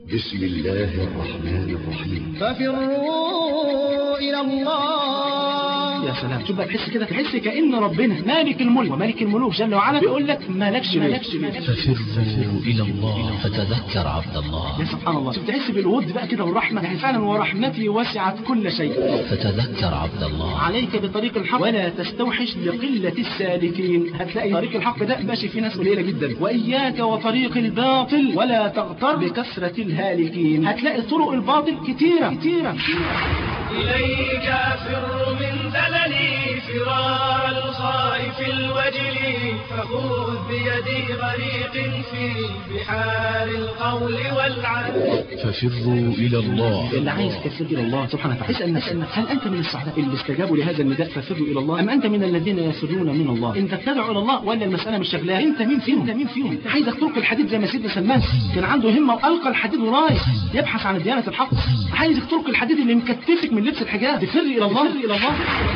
بسم الله الرحمن الرحيم ففروا إلى الله يا سلام شوف بقى تحس كده تحس كأن ربنا مالك الملك وملك الملوك جل وعلا بيقول لك مالكش مالكش ففروا إلى الله فتذكر عبد الله يا سبحان الله شوف تحس بالود بقى كده والرحمة يعني فعلا ورحمتي وسعت كل شيء فتذكر عبد الله عليك بطريق الحق ولا تستوحش لقلة السالكين هتلاقي طريق الحق ده ماشي فيه ناس قليلة جدا وإياك وطريق الباطل ولا تغتر بكثرة الهالكين هتلاقي طرق الباطل كتيرة كتيرة إليك أفر من دللي فرار الخائف الوجل فخذ بيدي غريق في بحار القول والعدل ففروا إلى الله اللي عايز تفر إلى الله سبحانه وتعالى اسأل نفسك هل أنت من السعداء اللي استجابوا لهذا النداء ففروا إلى الله أم أنت من الذين يفرون من الله أنت تدعو إلى الله ولا المسألة مش شغلاه أنت مين فيهم أنت مين فيهم عايزك تلقي الحديد زي ما سيدنا سلمان كان عنده همة وألقى الحديد ورايح يبحث عن ديانة الحق عايزك تلقي الحديد اللي مكتفك من لبس الحجاب تفر إلى الله إلى الله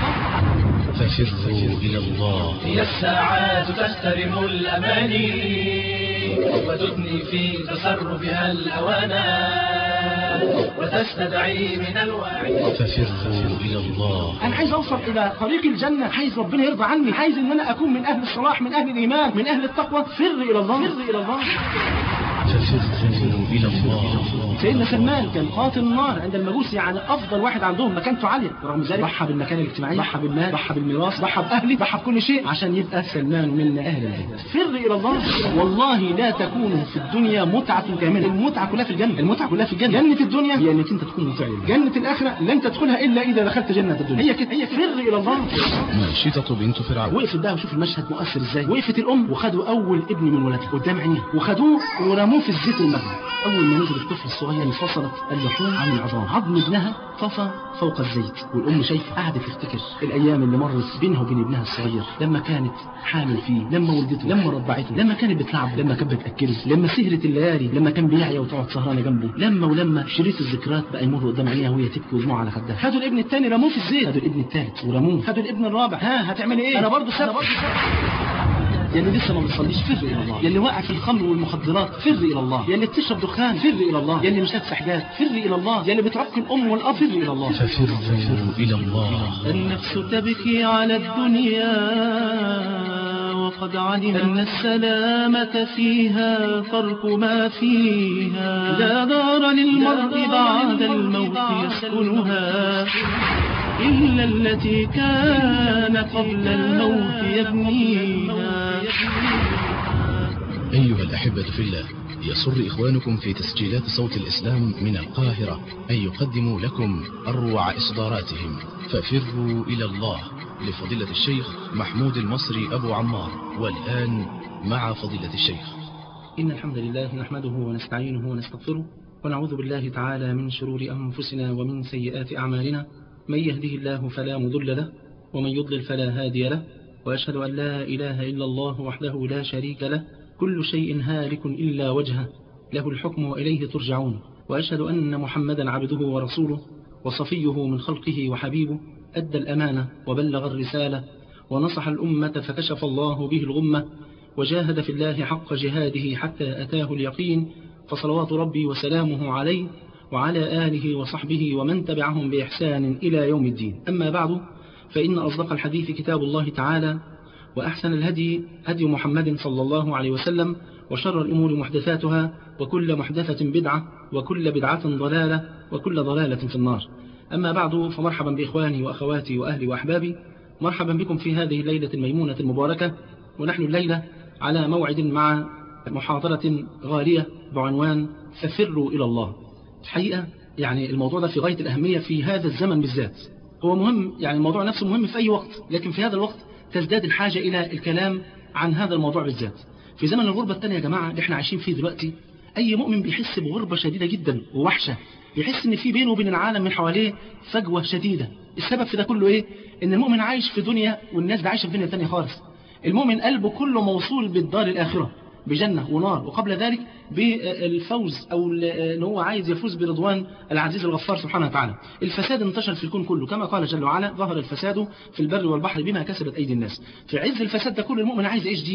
ففروا إلى الله هي الساعات تحترم الأماني وتدني في تصرفها الأوانا وتستدعي من الوعي ففروا إلى الله انا عايز اوصل الى طريق الجنه عايز ربنا يرضى عني عايز ان انا اكون من اهل الصلاح من اهل الايمان من اهل التقوى فر الى الله فر الى الله ففروا إلى الله سيدنا سلمان كان قاتل النار عند المجوس يعني افضل واحد عندهم مكانته عاليه ورغم ذلك ضحى بالمكان الاجتماعي ضحى بالمال ضحى بالميراث ضحى باهله ضحى بكل شيء عشان يبقى سلمان من اهل الجنه فر الى الله والله لا تكون في الدنيا متعه كامله المتعه كلها في الجنه المتعه كلها في الجنه جنه الدنيا هي انك انت تكون مطيع لله. جنه الاخره لن تدخلها الا اذا دخلت جنه الدنيا هي كده هي كده. فر الى الله ماشطة بنت فرعون وقفت بقى وشوف المشهد مؤثر ازاي وقفت الام وخدوا اول ابن من ولدها قدام عينيها وخدوه ورموه في الزيت المغلي اول ما نزل الطفل الصغير انفصلت اللحوم عن العظام عظم ابنها طفى فوق الزيت والام شايفه قاعده تفتكر الايام اللي مرت بينها وبين ابنها الصغير لما كانت حامل فيه لما ولدته لما رضعته لما كانت بتلعب لما كانت بتاكله لما سهرت الليالي لما كان بيعيا وتقعد سهرانه جنبه لما ولما شريط الذكريات بقى يمر قدام عينيها وهي تبكي ودموع على خدها خدوا الابن الثاني رموه في الزيت خدوا الابن الثالث ورموه خدوا الابن الرابع ها هتعملي ايه انا برضه سبب يا اللي لسه ما بتصليش فر الى الله يا اللي واقع في الخمر والمخدرات فر الى الله يا اللي بتشرب دخان فر الى الله يا اللي مش لابسه حجاب فر الى الله يا اللي بتعق الام والاب فر الى الله ففروا إلى الله النفس تبكي على الدنيا وقد علم أن السلامة فيها ترك ما فيها لا دار للمرء بعد الموت يسكنها إلا التي كان قبل الموت يبنيها أيها الأحبة في الله يسر إخوانكم في تسجيلات صوت الإسلام من القاهرة أن يقدموا لكم أروع إصداراتهم ففروا إلى الله لفضيلة الشيخ محمود المصري أبو عمار والآن مع فضيلة الشيخ إن الحمد لله نحمده ونستعينه ونستغفره ونعوذ بالله تعالى من شرور أنفسنا ومن سيئات أعمالنا من يهده الله فلا مضل له ومن يضلل فلا هادي له وأشهد أن لا إله إلا الله وحده لا شريك له كل شيء هالك إلا وجهه له الحكم وإليه ترجعون وأشهد أن محمدا عبده ورسوله وصفيه من خلقه وحبيبه أدى الأمانة وبلغ الرسالة ونصح الأمة فكشف الله به الغمة وجاهد في الله حق جهاده حتى أتاه اليقين فصلوات ربي وسلامه عليه وعلى آله وصحبه ومن تبعهم بإحسان إلى يوم الدين أما بعد فإن أصدق الحديث كتاب الله تعالى وأحسن الهدي هدي محمد صلى الله عليه وسلم وشر الأمور محدثاتها وكل محدثة بدعة وكل بدعة ضلالة وكل ضلالة في النار أما بعد فمرحبا بإخواني وأخواتي وأهلي وأحبابي مرحبا بكم في هذه الليلة الميمونة المباركة ونحن الليلة على موعد مع محاضرة غالية بعنوان ففروا إلى الله الحقيقة يعني الموضوع ده في غاية الأهمية في هذا الزمن بالذات هو مهم يعني الموضوع نفسه مهم في أي وقت لكن في هذا الوقت تزداد الحاجة إلى الكلام عن هذا الموضوع بالذات في زمن الغربة الثانية يا جماعة اللي احنا عايشين فيه دلوقتي أي مؤمن بيحس بغربة شديدة جدا ووحشة بيحس ان في بينه وبين العالم من حواليه فجوة شديدة السبب في ده كله ايه ان المؤمن عايش في دنيا والناس ده عايشة في دنيا تانية خالص المؤمن قلبه كله موصول بالدار الآخرة بجنة ونار وقبل ذلك بالفوز أو أن هو عايز يفوز برضوان العزيز الغفار سبحانه وتعالى الفساد انتشر في الكون كله كما قال جل وعلا ظهر الفساد في البر والبحر بما كسبت أيدي الناس في عز الفساد ده كل المؤمن عايز يعيش دينه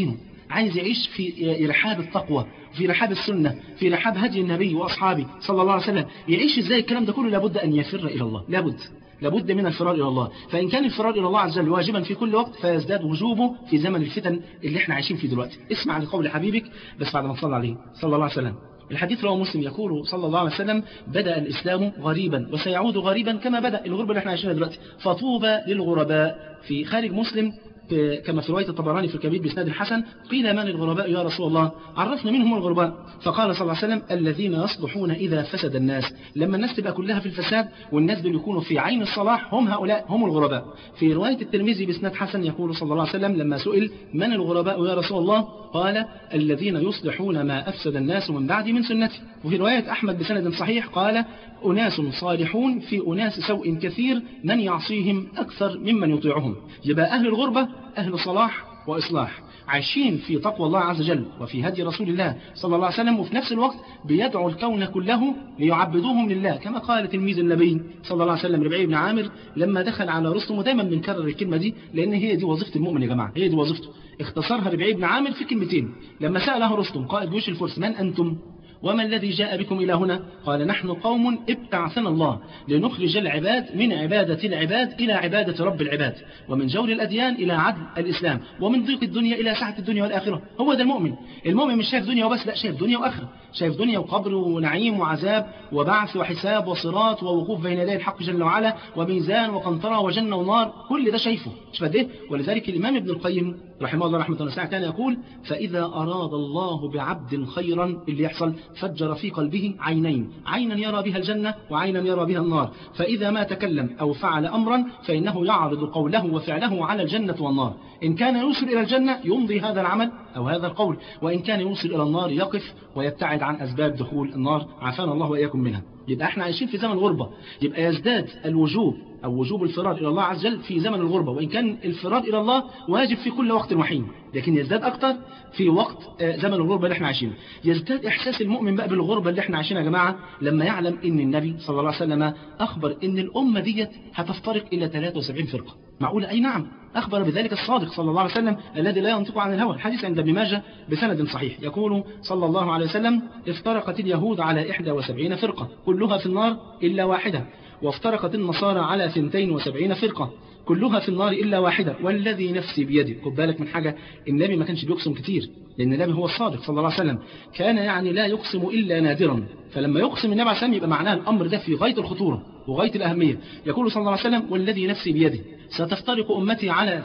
عايز يعيش في رحاب التقوى في رحاب السنة في رحاب هدي النبي وأصحابه صلى الله عليه وسلم يعيش إزاي الكلام ده كله لابد أن يفر إلى الله لابد لابد من الفرار إلى الله فإن كان الفرار إلى الله عز وجل واجبا في كل وقت فيزداد وجوبه في زمن الفتن اللي احنا عايشين فيه دلوقتي اسمع لقول حبيبك بس بعد ما تصلى عليه صلى الله عليه وسلم الحديث رواه مسلم يقول صلى الله عليه وسلم بدأ الإسلام غريبا وسيعود غريبا كما بدأ الغربة اللي احنا عايشينها دلوقتي فطوبى للغرباء في خارج مسلم كما في رواية الطبراني في الكبير بإسناد حسن قيل من الغرباء يا رسول الله عرفنا من هم الغرباء فقال صلى الله عليه وسلم الذين يصلحون إذا فسد الناس لما الناس تبقى كلها في الفساد والناس دول يكونوا في عين الصلاح هم هؤلاء هم الغرباء في رواية الترمذي بإسناد حسن يقول صلى الله عليه وسلم لما سئل من الغرباء يا رسول الله قال الذين يصلحون ما أفسد الناس من بعد من سنتي وفي رواية أحمد بسند صحيح قال أناس صالحون في أناس سوء كثير من يعصيهم أكثر ممن يطيعهم يبقى أهل الغربة أهل صلاح وإصلاح عايشين في تقوى الله عز وجل وفي هدي رسول الله صلى الله عليه وسلم وفي نفس الوقت بيدعو الكون كله ليعبدوهم لله كما قال تلميذ النبي صلى الله عليه وسلم ربعي بن عامر لما دخل على رستم ودايما بنكرر الكلمة دي لأن هي دي وظيفة المؤمن يا جماعة هي دي وظيفته اختصرها ربعي بن عامر في كلمتين لما سأله رستم قائد جيوش الفرس من أنتم وما الذي جاء بكم إلى هنا قال نحن قوم ابتعثنا الله لنخرج العباد من عبادة العباد إلى عبادة رب العباد ومن جور الأديان إلى عدل الإسلام ومن ضيق الدنيا إلى سعة الدنيا والآخرة هو ده المؤمن المؤمن مش شايف دنيا وبس لا شايف دنيا وآخرة شايف دنيا وقبر ونعيم وعذاب وبعث وحساب وصراط ووقوف بين يدي الحق جل وعلا وميزان وقنطرة وجنة ونار كل ده شايفه مش فده ولذلك الإمام ابن القيم رحمه الله رحمة الله كان يقول فإذا أراد الله بعبد خيرا اللي يحصل فجر في قلبه عينين عينا يرى بها الجنة وعينا يرى بها النار فإذا ما تكلم أو فعل أمرا فإنه يعرض قوله وفعله على الجنة والنار إن كان يوصل إلى الجنة يمضي هذا العمل أو هذا القول وإن كان يوصل إلى النار يقف ويبتعد عن أسباب دخول النار عافانا الله وإياكم منها يبقى احنا عايشين في زمن غربة يبقى يزداد الوجوب أو وجوب الفرار إلى الله عز وجل في زمن الغربة وإن كان الفرار إلى الله واجب في كل وقت وحين لكن يزداد أكتر في وقت زمن الغربة اللي احنا عايشينه يزداد إحساس المؤمن بقى بالغربة اللي احنا عايشينها يا جماعة لما يعلم إن النبي صلى الله عليه وسلم أخبر إن الأمة ديت هتفترق إلى 73 فرقة معقولة أي نعم أخبر بذلك الصادق صلى الله عليه وسلم الذي لا ينطق عن الهوى الحديث عند ابن ماجه بسند صحيح يقول صلى الله عليه وسلم افترقت اليهود على 71 فرقة كلها في النار إلا واحدة وافترقت النصارى على 72 فرقة كلها في النار إلا واحدة والذي نفسي بيده خد بالك من حاجة النبي ما كانش بيقسم كتير لأن النبي هو الصادق صلى الله عليه وسلم كان يعني لا يقسم إلا نادرا فلما يقسم النبي عليه السلام يبقى معناه الأمر ده في غاية الخطورة وغاية الأهمية يقول صلى الله عليه وسلم والذي نفسي بيده ستفترق أمتي على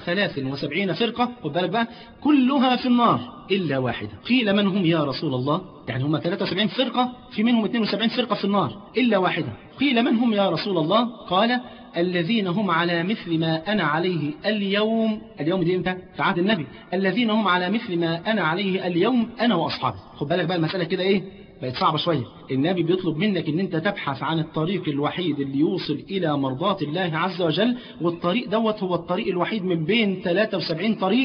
73 فرقة خد بالك بقى كلها في النار إلا واحدة قيل من هم يا رسول الله يعني هم 73 فرقة في منهم 72 فرقة في النار إلا واحدة قيل من هم يا رسول الله قال الذين هم على مثل ما أنا عليه اليوم اليوم دي امتى في عهد النبي الذين هم على مثل ما أنا عليه اليوم أنا وأصحابي خد بالك بقى المسألة كده إيه بقت صعبة شوية النبي بيطلب منك ان انت تبحث عن الطريق الوحيد اللي يوصل الى مرضات الله عز وجل والطريق دوت هو الطريق الوحيد من بين 73 طريق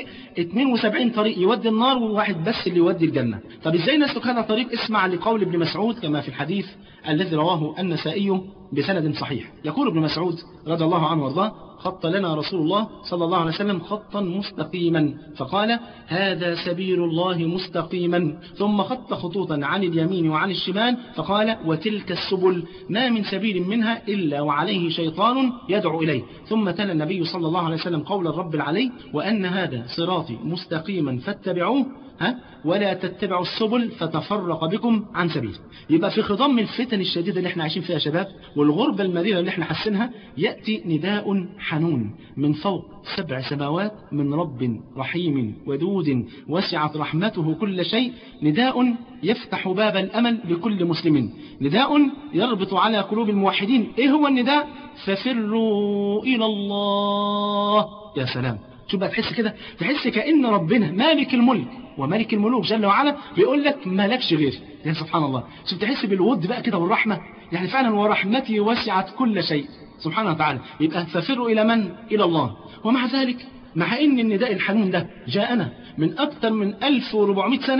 72 طريق يودي النار وواحد بس اللي يودي الجنة طب ازاي نسلك هذا الطريق اسمع لقول ابن مسعود كما في الحديث الذي رواه النسائي بسند صحيح يقول ابن مسعود رضي الله عنه وارضاه خط لنا رسول الله صلى الله عليه وسلم خطا مستقيما فقال هذا سبيل الله مستقيما ثم خط خطوطا عن اليمين وعن الشمال فقال وتلك السبل ما من سبيل منها إلا وعليه شيطان يدعو إليه ثم تلا النبي صلى الله عليه وسلم قول الرب العلي وأن هذا صراطي مستقيما فاتبعوه ها ولا تتبعوا السبل فتفرق بكم عن سبيل يبقى في خضم الفتن الشديدة اللي احنا عايشين فيها يا شباب والغربة المريرة اللي احنا حاسينها يأتي نداء حنون من فوق سبع سماوات من رب رحيم ودود وسعت رحمته كل شيء نداء يفتح باب الأمل لكل مسلم نداء يربط على قلوب الموحدين ايه هو النداء ففروا إلى الله يا سلام شوف بقى تحس كده تحس كأن ربنا مالك الملك وملك الملوك جل وعلا بيقول لك مالكش غير يا سبحان الله شوف تحس بالود بقى كده والرحمة يعني فعلا ورحمتي وسعت كل شيء سبحانه وتعالى يبقى ففروا إلى من؟ إلى الله ومع ذلك مع ان النداء الحنون ده جاءنا من أكثر من 1400 سنة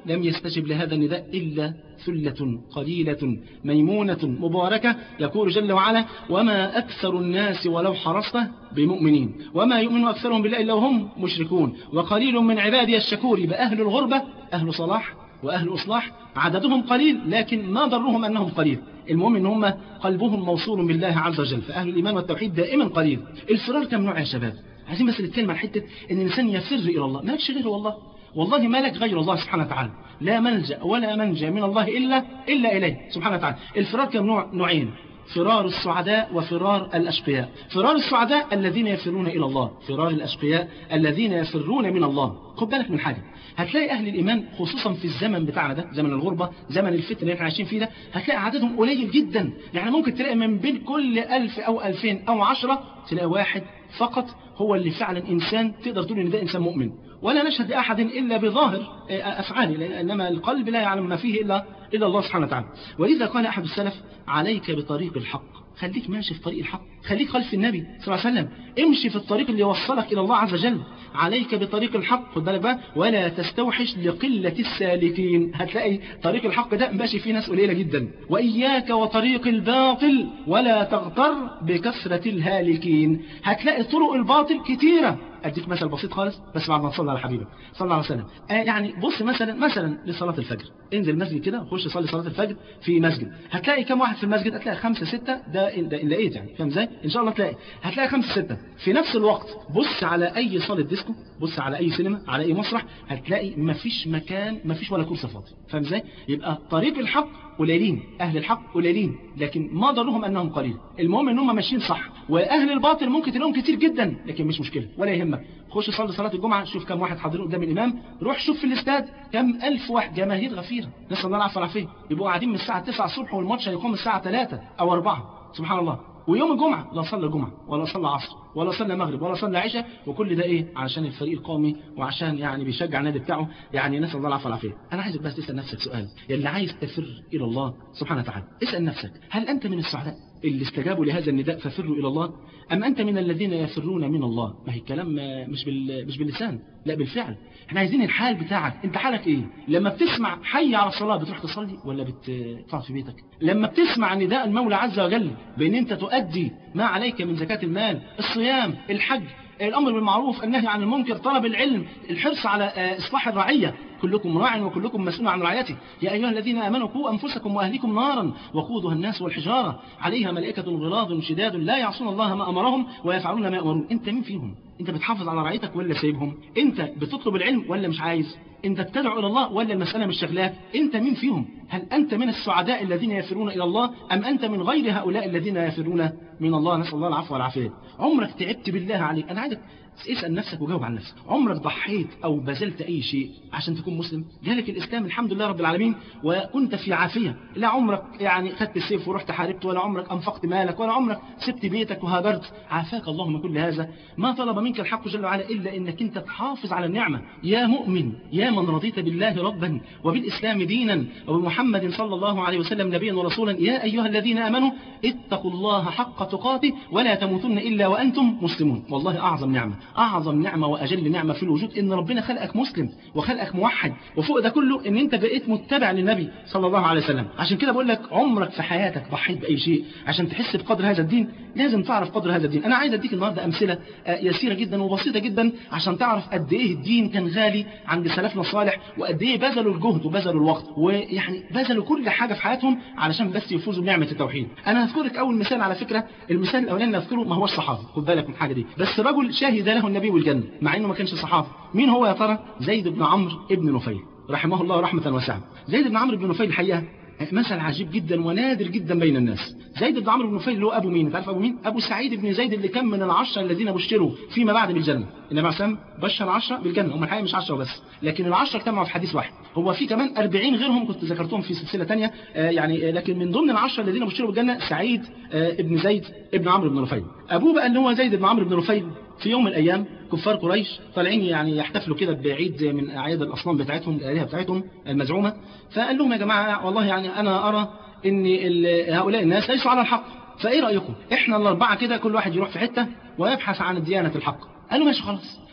لم يستجب لهذا النداء إلا ثلة قليلة ميمونة مباركة يقول جل وعلا وما أكثر الناس ولو حرصت بمؤمنين وما يؤمن أكثرهم بالله إلا وهم مشركون وقليل من عبادي الشكور يبقى أهل الغربة أهل صلاح وأهل إصلاح عددهم قليل لكن ما ضرهم أنهم قليل المهم ان هم قلبهم موصول بالله عز وجل فأهل الإيمان والتوحيد دائما قليل الفرار كم نوع يا شباب عايزين بس نتكلم عن حتة ان الإنسان يفر إلى الله مالكش غيره والله والله ما لك غير الله سبحانه وتعالى لا ملجأ ولا منجا من الله إلا إلا إليه سبحانه وتعالى الفرار كم نوع نوعين فرار السعداء وفرار الأشقياء فرار السعداء الذين يفرون إلى الله فرار الأشقياء الذين يفرون من الله خد بالك من حاجة هتلاقي أهل الإيمان خصوصا في الزمن بتاعنا ده زمن الغربة زمن الفتن اللي احنا عايشين فيه ده هتلاقي عددهم قليل جدا يعني ممكن تلاقي من بين كل ألف أو ألفين أو عشرة تلاقي واحد فقط هو اللي فعلا إنسان تقدر تقول إن ده إنسان مؤمن ولا نشهد لأحد إلا بظاهر أفعاله إنما القلب لا يعلم ما فيه إلا, إلا الله سبحانه وتعالى ولذا قال أحد السلف عليك بطريق الحق خليك ماشي في طريق الحق خليك خلف النبي صلى الله عليه وسلم امشي في الطريق اللي يوصلك إلى الله عز وجل عليك بطريق الحق خد بالك بقى ولا تستوحش لقلة السالكين هتلاقي طريق الحق ده ماشي فيه ناس قليلة جدا وإياك وطريق الباطل ولا تغتر بكثرة الهالكين هتلاقي طرق الباطل كتيرة أديك مثل بسيط خالص بس بعد ما تصلي على حبيبك صلى الله عليه وسلم آه يعني بص مثلا مثلا لصلاة الفجر انزل مسجد كده خش صلي صلاة الفجر في مسجد هتلاقي كم واحد في المسجد هتلاقي خمسة ستة ده ده إن لقيت يعني فاهم ازاي إن شاء الله تلاقي هتلاقي خمسة ستة في نفس الوقت بص على أي صالة ديسكو بص على أي سينما على أي مسرح هتلاقي مفيش مكان مفيش ولا كرسي فاضي فاهم ازاي يبقى طريق الحق قليلين أهل الحق قليلين لكن ما ضرهم أنهم قليل المهم ان هم ماشيين صح وأهل الباطل ممكن تلاقيهم كتير جدا لكن مش مشكلة ولا يهمك خش صلي صلاة الجمعة شوف كم واحد حاضرين قدام الإمام روح شوف في الاستاد كم ألف واحد جماهير غفيرة نسأل الله العافية والعافية يبقوا قاعدين من الساعة 9 الصبح والماتش هيقوم الساعة 3 أو 4 سبحان الله ويوم الجمعة لا صلى جمعة ولا صلى عصر ولا صلى مغرب ولا صلى عشاء وكل ده ايه عشان الفريق القومي وعشان يعني بيشجع النادي بتاعه يعني نسال الله العافيه والعافيه انا عايزك بس تسال نفسك سؤال يا اللي عايز تفر الى الله سبحانه وتعالى اسال نفسك هل انت من السعداء اللي استجابوا لهذا النداء ففروا الى الله ام انت من الذين يفرون من الله ما هي الكلام مش بال... مش باللسان لا بالفعل احنا عايزين الحال بتاعك انت حالك ايه لما بتسمع حي على الصلاه بتروح تصلي ولا بتقعد في بيتك لما بتسمع نداء المولى عز وجل بان انت تؤدي ما عليك من زكاه المال الصيام الحج الأمر بالمعروف النهي عن المنكر طلب العلم الحرص على إصلاح الرعية كلكم راع وكلكم مسؤول عن رعيته يا أيها الذين آمنوا قوا أنفسكم وأهليكم نارا وقودها الناس والحجارة عليها ملائكة غلاظ شداد لا يعصون الله ما أمرهم ويفعلون ما يأمرون أنت مين فيهم أنت بتحافظ على رعيتك ولا سايبهم أنت بتطلب العلم ولا مش عايز أنت بتدعو إلى الله ولا المسألة مش شغلاك أنت مين فيهم هل أنت من السعداء الذين يفرون إلى الله أم أنت من غير هؤلاء الذين يفرون من الله نسأل الله العفو والعافية عمرك تعبت بالله عليك أنا عايزك اسأل نفسك وجاوب عن نفسك عمرك ضحيت أو بذلت أي شيء عشان تكون مسلم جالك الإسلام الحمد لله رب العالمين وكنت في عافية لا عمرك يعني خدت السيف ورحت حاربت ولا عمرك أنفقت مالك ولا عمرك سبت بيتك وهاجرت عافاك الله من كل هذا ما طلب منك الحق جل وعلا إلا إنك أنت تحافظ على النعمة يا مؤمن يا من رضيت بالله ربا وبالإسلام دينا وبمحمد صلى الله عليه وسلم نبيا ورسولا يا أيها الذين آمنوا اتقوا الله حق تقاته ولا تموتن إلا وأنتم مسلمون والله أعظم نعمة أعظم نعمة وأجل نعمة في الوجود إن ربنا خلقك مسلم وخلقك موحد وفوق ده كله إن أنت بقيت متبع للنبي صلى الله عليه وسلم عشان كده بقول لك عمرك في حياتك ضحيت بأي شيء عشان تحس بقدر هذا الدين لازم تعرف قدر هذا الدين أنا عايز أديك النهاردة أمثلة يسيرة جدا وبسيطة جدا عشان تعرف قد إيه الدين كان غالي عند سلفنا الصالح وقد إيه بذلوا الجهد وبذلوا الوقت ويعني بذلوا كل حاجة في حياتهم علشان بس يفوزوا بنعمة التوحيد أنا هذكرك أول مثال على فكرة المثال الأولاني اللي أذكره ما هوش صحابي خد بالك من الحاجة دي بس رجل شهد له النبي والجنة مع إنه ما كانش صحابي مين هو يا ترى زيد بن عمرو ابن نفيل رحمه الله رحمة واسعة زيد بن عمرو بن نفيل الحقيقة مثل عجيب جدا ونادر جدا بين الناس زيد بن عمرو بن نفيل اللي هو ابو مين تعرف ابو مين ابو سعيد بن زيد اللي كان من العشره الذين بشروا فيما بعد بالجنه النبي عليه الصلاه بشر العشره بالجنه هم الحقيقه مش 10 بس لكن العشره اجتمعوا في حديث واحد هو في كمان 40 غيرهم كنت ذكرتهم في سلسله ثانيه آه يعني لكن من ضمن العشره الذين بشروا بالجنه سعيد آه ابن زيد ابن عمرو بن نفيل ابوه بقى اللي هو زيد بن عمرو بن نفيل في يوم من الايام كفار قريش طالعين يعني يحتفلوا كده بعيد من اعياد الاصنام بتاعتهم الالهه بتاعتهم المزعومه فقال لهم يا جماعه والله يعني انا ارى ان هؤلاء الناس ليسوا على الحق فايه رايكم احنا الاربعه كده كل واحد يروح في حته ويبحث عن ديانه الحق قالوا ماشي خلاص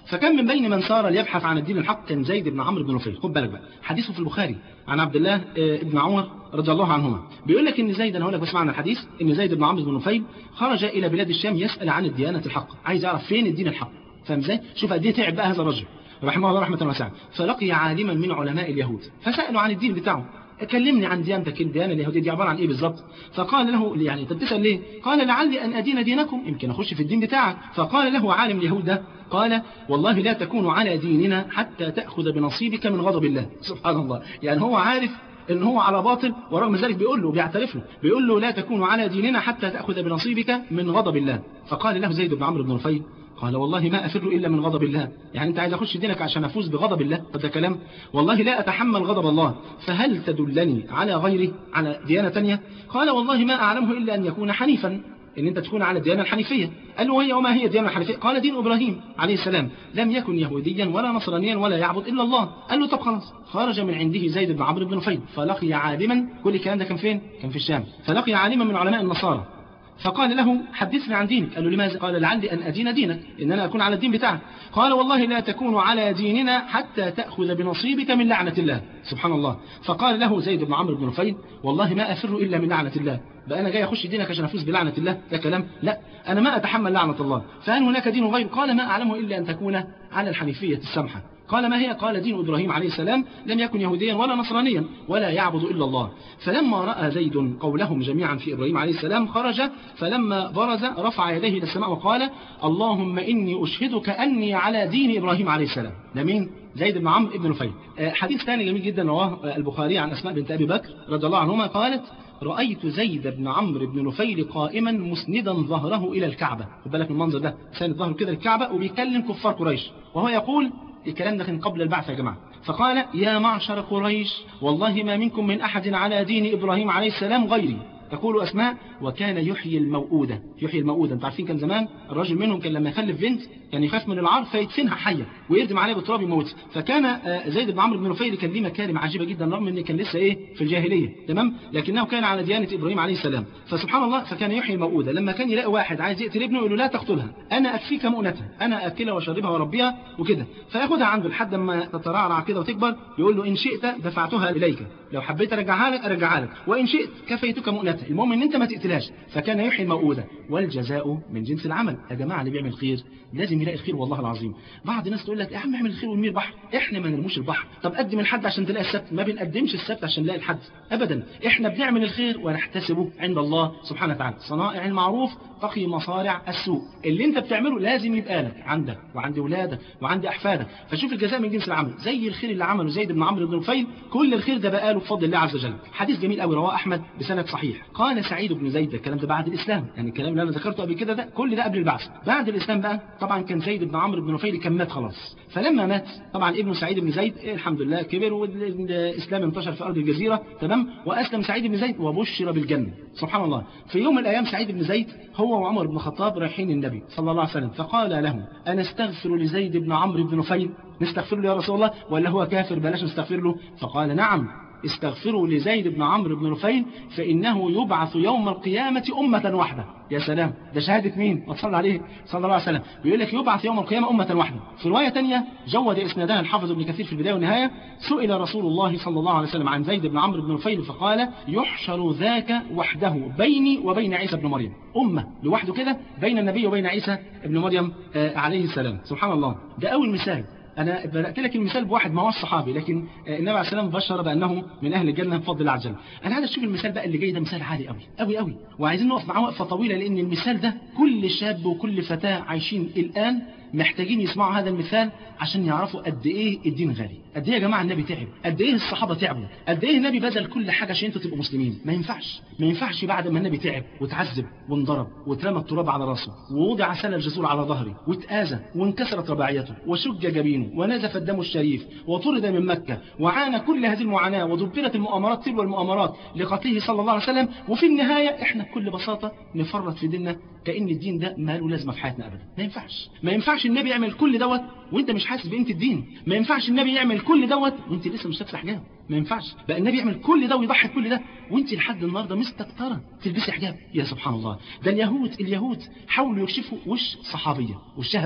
فكان من بين من سار ليبحث عن الدين الحق كان زيد بن عمرو بن نفيل خد بالك بقى حديثه في البخاري عن عبد الله آه، بن عمر رضي الله عنهما بيقول لك ان زيد انا هقول لك بس معنى الحديث ان زيد بن عمرو بن نفيل خرج الى بلاد الشام يسال عن الديانه الحق عايز يعرف فين الدين الحق فاهم ازاي شوف قد ايه تعب بقى هذا الرجل رحمه الله رحمه واسعه فلقي عالما من علماء اليهود فسالوا عن الدين بتاعه كلمني عن ديانتك الديانه اليهوديه دي عباره عن ايه بالظبط فقال له يعني انت بتسال ليه قال لعلي ان ادين دينكم يمكن اخش في الدين بتاعك فقال له عالم اليهود ده قال والله لا تكون على ديننا حتى تاخذ بنصيبك من غضب الله سبحان الله يعني هو عارف ان هو على باطل ورغم ذلك بيقول له بيعترف له بيقول له لا تكون على ديننا حتى تاخذ بنصيبك من غضب الله فقال له زيد بن عمرو بن نفيل قال والله ما أفر إلا من غضب الله يعني أنت عايز أخش دينك عشان أفوز بغضب الله طب ده كلام والله لا أتحمل غضب الله فهل تدلني على غيره على ديانة تانية قال والله ما أعلمه إلا أن يكون حنيفا ان انت تكون على الديانه الحنيفيه قال له وهي وما هي الديانه الحنيفيه قال دين ابراهيم عليه السلام لم يكن يهوديا ولا نصرانيا ولا يعبد الا الله قال له طب خلاص خرج من عنده زيد بن عمرو بن نفيل فلقي عالما كل الكلام ده كان فين كان في الشام فلقي عالما من علماء النصارى فقال له حدثني عن دينك قال له لماذا قال لعلي أن أدين دينك إن أنا أكون على الدين بتاعك قال والله لا تكون على ديننا حتى تأخذ بنصيبك من لعنة الله سبحان الله فقال له زيد بن عمرو بن نفيل والله ما أفر إلا من لعنة الله بقى أنا جاي أخش دينك عشان أفوز بلعنة الله ده كلام لا أنا ما أتحمل لعنة الله فهل هناك دين غير قال ما أعلمه إلا أن تكون على الحنيفية السمحة قال ما هي قال دين إبراهيم عليه السلام لم يكن يهوديا ولا نصرانيا ولا يعبد إلا الله فلما رأى زيد قولهم جميعا في إبراهيم عليه السلام خرج فلما برز رفع يديه إلى السماء وقال اللهم إني أشهدك أني على دين إبراهيم عليه السلام ده مين؟ زيد بن عمرو بن نفيل آه، حديث ثاني جميل جدا رواه آه، البخاري عن أسماء بنت أبي بكر رضي الله عنهما قالت رأيت زيد بن عمرو بن نفيل قائما مسندا ظهره إلى الكعبة خد بالك من المنظر ده ساند ظهره كده الكعبة وبيكلم كفار قريش وهو يقول الكلام ده كان قبل البعث يا جماعة فقال يا معشر قريش والله ما منكم من أحد على دين إبراهيم عليه السلام غيري تقول أسماء وكان يحيي الموؤودة يحيي الموؤودة انتوا عارفين كان زمان الراجل منهم كان لما يخلف بنت كان يخاف من العار فيدفنها حية ويردم عليها بالتراب يموتها فكان آه، زيد بن عمرو بن نفيل كان ليه مكارم عجيبة جدا رغم ان كان لسه ايه في الجاهلية تمام لكنه كان على ديانة إبراهيم عليه السلام فسبحان الله فكان يحيي الموؤودة لما كان يلاقي واحد عايز يقتل ابنه يقول له لا تقتلها أنا أكفيك مؤنتها أنا أكلها وأشربها وأربيها وكده فياخدها عنده لحد ما تترعرع كده وتكبر يقول له إن شئت دفعتها إليك لو حبيت أرجعها لك أرجعها لك وإن شئت كفيتك مؤنتها المهم إن أنت ما تقتلهاش فكان يحيي الموؤودة والجزاء من جنس العمل يا جماعة اللي بيعمل خير لازم يلاقي الخير والله العظيم بعض الناس تقول لك يا عم اعمل الخير ونمير بحر احنا ما نرموش البحر طب قدم الحد عشان تلاقي السبت ما بنقدمش السبت عشان نلاقي الحد ابدا احنا بنعمل الخير ونحتسبه عند الله سبحانه وتعالى صنائع المعروف تقي مصارع السوء اللي انت بتعمله لازم يبقى لك عندك وعند ولادك وعند احفادك فشوف الجزاء من جنس العمل زي الخير اللي عمله زيد بن عمرو بن نفيل كل الخير ده بقى له بفضل الله عز وجل حديث جميل قوي رواه احمد بسند صحيح قال سعيد بن زيد الكلام ده بعد الاسلام يعني الكلام اللي انا ذكرته قبل كده ده كل ده قبل البعث بعد الاسلام بقى طبعا كان زيد بن عمرو بن نفيل كان مات خلاص فلما مات طبعا ابنه سعيد بن زيد إيه الحمد لله كبر والاسلام انتشر في ارض الجزيره تمام واسلم سعيد بن زيد وبشر بالجنه سبحان الله في يوم من الايام سعيد بن زيد هو وعمر بن الخطاب رايحين النبي صلى الله عليه وسلم فقال له انا استغفر لزيد بن عمرو بن نفيل نستغفر له يا رسول الله ولا هو كافر بلاش نستغفر له فقال نعم استغفروا لزيد بن عمرو بن نفيل فإنه يبعث يوم القيامة أمة واحدة يا سلام ده شهادة مين ما تصلى عليه صلى الله عليه وسلم بيقول لك يبعث يوم القيامة أمة واحدة في رواية تانية جود إسنادها الحافظ ابن كثير في البداية والنهاية سئل رسول الله صلى الله عليه وسلم عن زيد بن عمرو بن نفيل فقال يحشر ذاك وحده بيني وبين عيسى بن مريم أمة لوحده كده بين النبي وبين عيسى بن مريم آه عليه السلام سبحان الله ده أول مثال أنا بدأت لك المثال بواحد ما هو الصحابي لكن النبي عليه السلام بشر بأنه من أهل الجنة بفضل الله عز وجل أنا عايز أشوف المثال بقى اللي جاي ده مثال عالي قوي قوي قوي وعايزين نقف معاه وقفة طويلة لأن المثال ده كل شاب وكل فتاة عايشين الآن محتاجين يسمعوا هذا المثال عشان يعرفوا قد ايه الدين غالي قد ايه يا جماعه النبي تعب قد ايه الصحابه تعبوا قد ايه النبي بذل كل حاجه عشان انتوا تبقوا مسلمين ما ينفعش ما ينفعش بعد ما النبي تعب وتعذب وانضرب واترمى التراب على راسه ووضع سل الجسور على ظهره واتاذى وانكسرت رباعيته وشج جبينه ونزف الدم الشريف وطرد من مكه وعانى كل هذه المعاناه ودبرت المؤامرات تلو المؤامرات لقتله صلى الله عليه وسلم وفي النهايه احنا بكل بساطه نفرط في ديننا كان الدين ده ما له لازمه في حياتنا ابدا ما ينفعش ما ينفعش النبي يعمل كل دوت وانت مش حاسس بقيمه الدين ما ينفعش النبي يعمل كل دوت وانت لسه مش لابسه حجاب ما ينفعش بقى النبي يعمل كل ده ويضحي كل ده وانت لحد النهارده مستكتره تلبسي حجاب يا سبحان الله ده اليهود اليهود حاولوا يكشفوا وش صحابيه وشها بس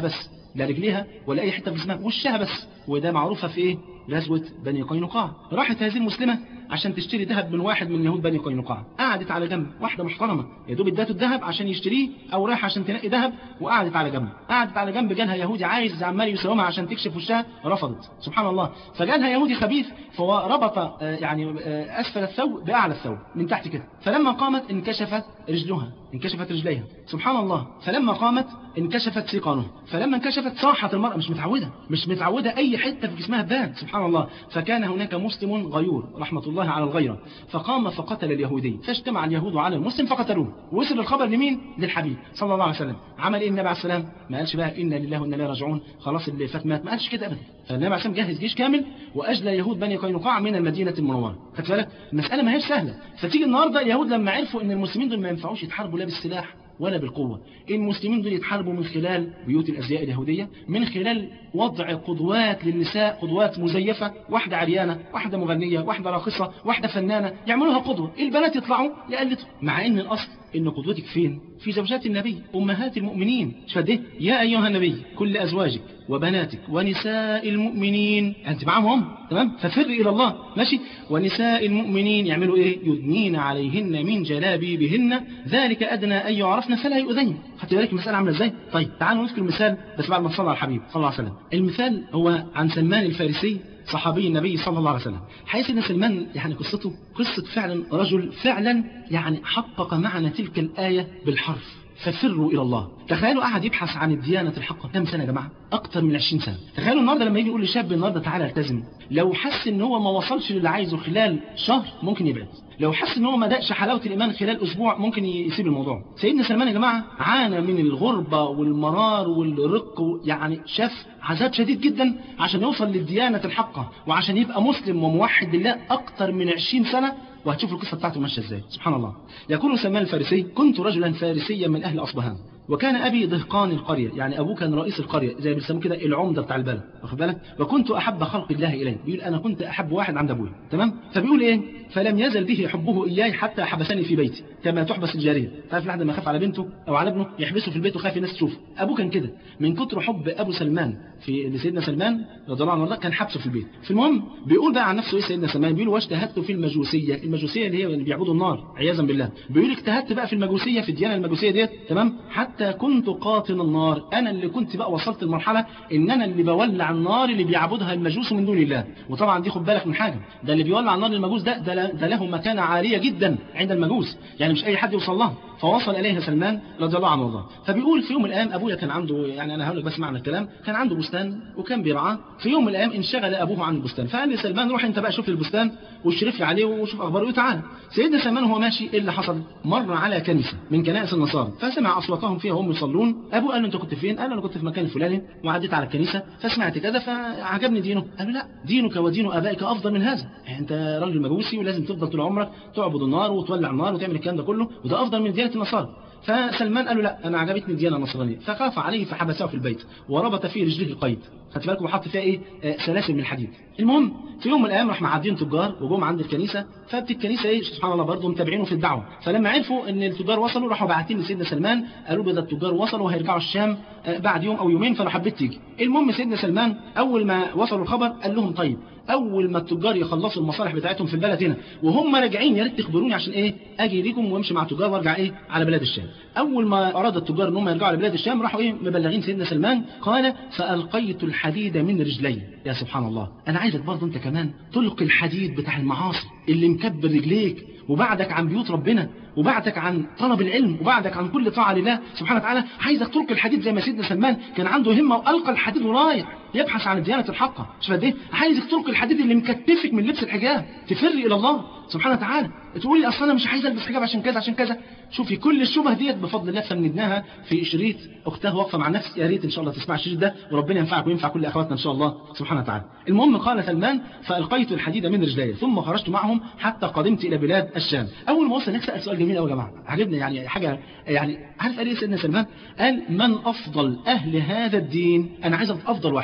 لا رجليها ولا اي حته في جسمها وشها بس وده معروفه في ايه غزوه بني قينقاع راحت هذه المسلمه عشان تشتري ذهب من واحد من يهود بني قينقاع قعدت على جنب واحده محترمه يا دوب ادته الذهب عشان يشتريه او رايح عشان تنقي ذهب وقعدت على جنب قعدت على جنب جالها يهودي عايز عمال يساومها عشان تكشف وشها رفضت سبحان الله فجالها يهودي خبيث فهو ربط آه، يعني آه، اسفل الثوب باعلى الثوب من تحت كده فلما قامت انكشفت رجلها انكشفت رجليها سبحان الله فلما قامت انكشفت سيقانها فلما انكشفت صاحت المرأة مش متعودة مش متعودة أي حتة في جسمها تبان سبحان الله فكان هناك مسلم غيور رحمة الله على الغيرة فقام فقتل اليهودي فاجتمع اليهود على المسلم فقتلوه وصل الخبر لمين للحبيب صلى الله عليه وسلم عمل ايه النبي عليه السلام ما قالش بقى إنا لله وإنا إليه راجعون خلاص اللي فات مات ما قالش كده أبدا فالنبي عليه السلام جهز جيش كامل وأجلى يهود بني قينقاع من المدينة المنورة خدت بالك المسألة ما هيش سهلة فتيجي النهاردة اليهود لما عرفوا إن المسلمين دول ما ينفعوش يتحاربوا لا بالسلاح ولا بالقوة المسلمين دول يتحاربوا من خلال بيوت الأزياء اليهودية من خلال وضع قدوات للنساء قدوات مزيفة واحدة عريانة واحدة مغنية واحدة راقصة واحدة فنانة يعملوها قدوة البنات يطلعوا يقلدوا مع ان الأصل ان قدوتك فين في زوجات النبي أمهات المؤمنين مش فده يا أيها النبي كل أزواجك وبناتك ونساء المؤمنين أنت معاهم هم تمام ففر إلى الله ماشي ونساء المؤمنين يعملوا إيه يدنين عليهن من جلابيبهن ذلك أدنى أن يعرفن فلا يؤذين خدت بالك المسألة عاملة إزاي طيب تعالوا نذكر مثال بس بعد ما تصلى على الحبيب صلى الله عليه وسلم المثال هو عن سلمان الفارسي صحابي النبي صلى الله عليه وسلم حيث ان سلمان يعني قصته قصة فعلا رجل فعلا يعني حقق معنى تلك الآية بالحرف ففروا إلى الله تخيلوا قاعد يبحث عن الديانة الحقة كم سنة يا جماعة أكتر من 20 سنة تخيلوا النهاردة لما يجي يقول لشاب النهاردة تعالى التزم لو حس ان هو ما وصلش للي عايزه خلال شهر ممكن يبعد لو حس ان هو ما دقش حلاوه الايمان خلال اسبوع ممكن يسيب الموضوع سيدنا سلمان يا جماعه عانى من الغربه والمرار والرق يعني شاف عذاب شديد جدا عشان يوصل للديانه الحقه وعشان يبقى مسلم وموحد لله اكتر من 20 سنه وهتشوف القصه بتاعته ماشيه ازاي سبحان الله يقول سلمان الفارسي كنت رجلا فارسيا من اهل اصبهان وكان أبي دهقان القرية يعني أبوه كان رئيس القرية زي بيسموه كده العمدة بتاع البلد واخد بالك وكنت أحب خلق الله إليه بيقول أنا كنت أحب واحد عند أبويا تمام فبيقول إيه فلم يزل به حبه إياي حتى حبسني في بيتي كما تحبس الجارية تعرف لحد ما خاف على بنته أو على ابنه يحبسه في البيت وخاف الناس تشوفه أبوه كان كده من كتر حب أبو سلمان في لسيدنا سلمان رضي الله عنه الله كان حبسه في البيت في المهم بيقول بقى عن نفسه إيه سيدنا سلمان بيقول واجتهدت في المجوسية المجوسية اللي هي اللي بيعبدوا النار عياذا بالله بيقول اجتهدت بقى في المجوسية في الديانة المجوسية ديت تمام حتى كنت قاطن النار أنا اللي كنت بقى وصلت لمرحلة إن أنا اللي بولع النار اللي بيعبدها المجوس من دون الله وطبعا دي خد بالك من حاجة ده اللي بيولع النار للمجوس ده ده, ده له مكانة عالية جدا عند المجوس يعني مش أي حد يوصل لها فوصل إليها سلمان رضي الله عنه وارضاه فبيقول في يوم من الأيام أبويا كان عنده يعني أنا هقول لك بس معنى الكلام كان عنده بستان وكان بيرعاه في يوم من الأيام انشغل أبوه عن البستان فقال لي سلمان روح أنت بقى شوف البستان واشرف لي عليه وشوف أخباره وتعالى سيدنا سلمان وهو ماشي إيه اللي حصل مر على كنيسة من كنائس النصارى فسمع أصواتهم فيها وهم يصلون أبوه قال له أنت كنت فين قال له أنا كنت في مكان الفلاني وعديت على الكنيسة فسمعت كذا فعجبني دينه قال له لا دينك ودين آبائك أفضل من هذا يعني أنت راجل مجوسي ولازم تفضل طول عمرك تعبد النار وتولع النار وتعمل الكلام ده كله وده أفضل من ديانة النصارى فسلمان قال له لا أنا عجبتني الديانة النصرانية فخاف عليه فحبسه في البيت وربط فيه رجله القيد خدت بالك وحط فيها ايه آه سلاسل من الحديد المهم في يوم من الايام راح معديين تجار وجم عند الكنيسه فبت الكنيسه ايه سبحان الله برضه متابعينه في الدعوه فلما عرفوا ان التجار وصلوا راحوا باعتين لسيدنا سلمان قالوا له ده التجار وصلوا وهيرجعوا الشام آه بعد يوم او يومين فلو حبيت تيجي المهم سيدنا سلمان اول ما وصلوا الخبر قال لهم طيب اول ما التجار يخلصوا المصالح بتاعتهم في البلد هنا وهم راجعين يا ريت تخبروني عشان ايه اجي ليكم وامشي مع التجار وارجع ايه على بلاد الشام اول ما اراد التجار ان هم يرجعوا على بلاد الشام راحوا ايه مبلغين سيدنا سلمان قال فالقيت الحديد من رجلي يا سبحان الله انا عايزك برضه انت كمان تلقي الحديد بتاع المعاصي اللي مكبر رجليك وبعدك عن بيوت ربنا وبعدك عن طلب العلم وبعدك عن كل طاعة لله سبحانه وتعالى عايزك تلقي الحديد زي ما سيدنا سلمان كان عنده همة وألقى الحديد ورايح يبحث عن الديانة الحقة مش قد ايه عايزك تلقي الحديد اللي مكتفك من لبس الحجاب تفر إلى الله سبحانه وتعالى تقول لي اصل انا مش عايز البس حجاب عشان كذا عشان كذا شوفي كل الشبه ديت بفضل الله سندناها في شريط اختها واقفه مع نفس يا ريت ان شاء الله تسمع الشريط ده وربنا ينفعك وينفع كل اخواتنا ان شاء الله سبحانه وتعالى المهم قال سلمان فالقيت الحديد من رجلي ثم خرجت معهم حتى قدمت الى بلاد الشام اول ما وصل نسال سؤال جميل قوي يا جماعه عجبني يعني حاجه يعني عارف قال ايه سيدنا سلمان قال من افضل اهل هذا الدين انا عايز افضل واحد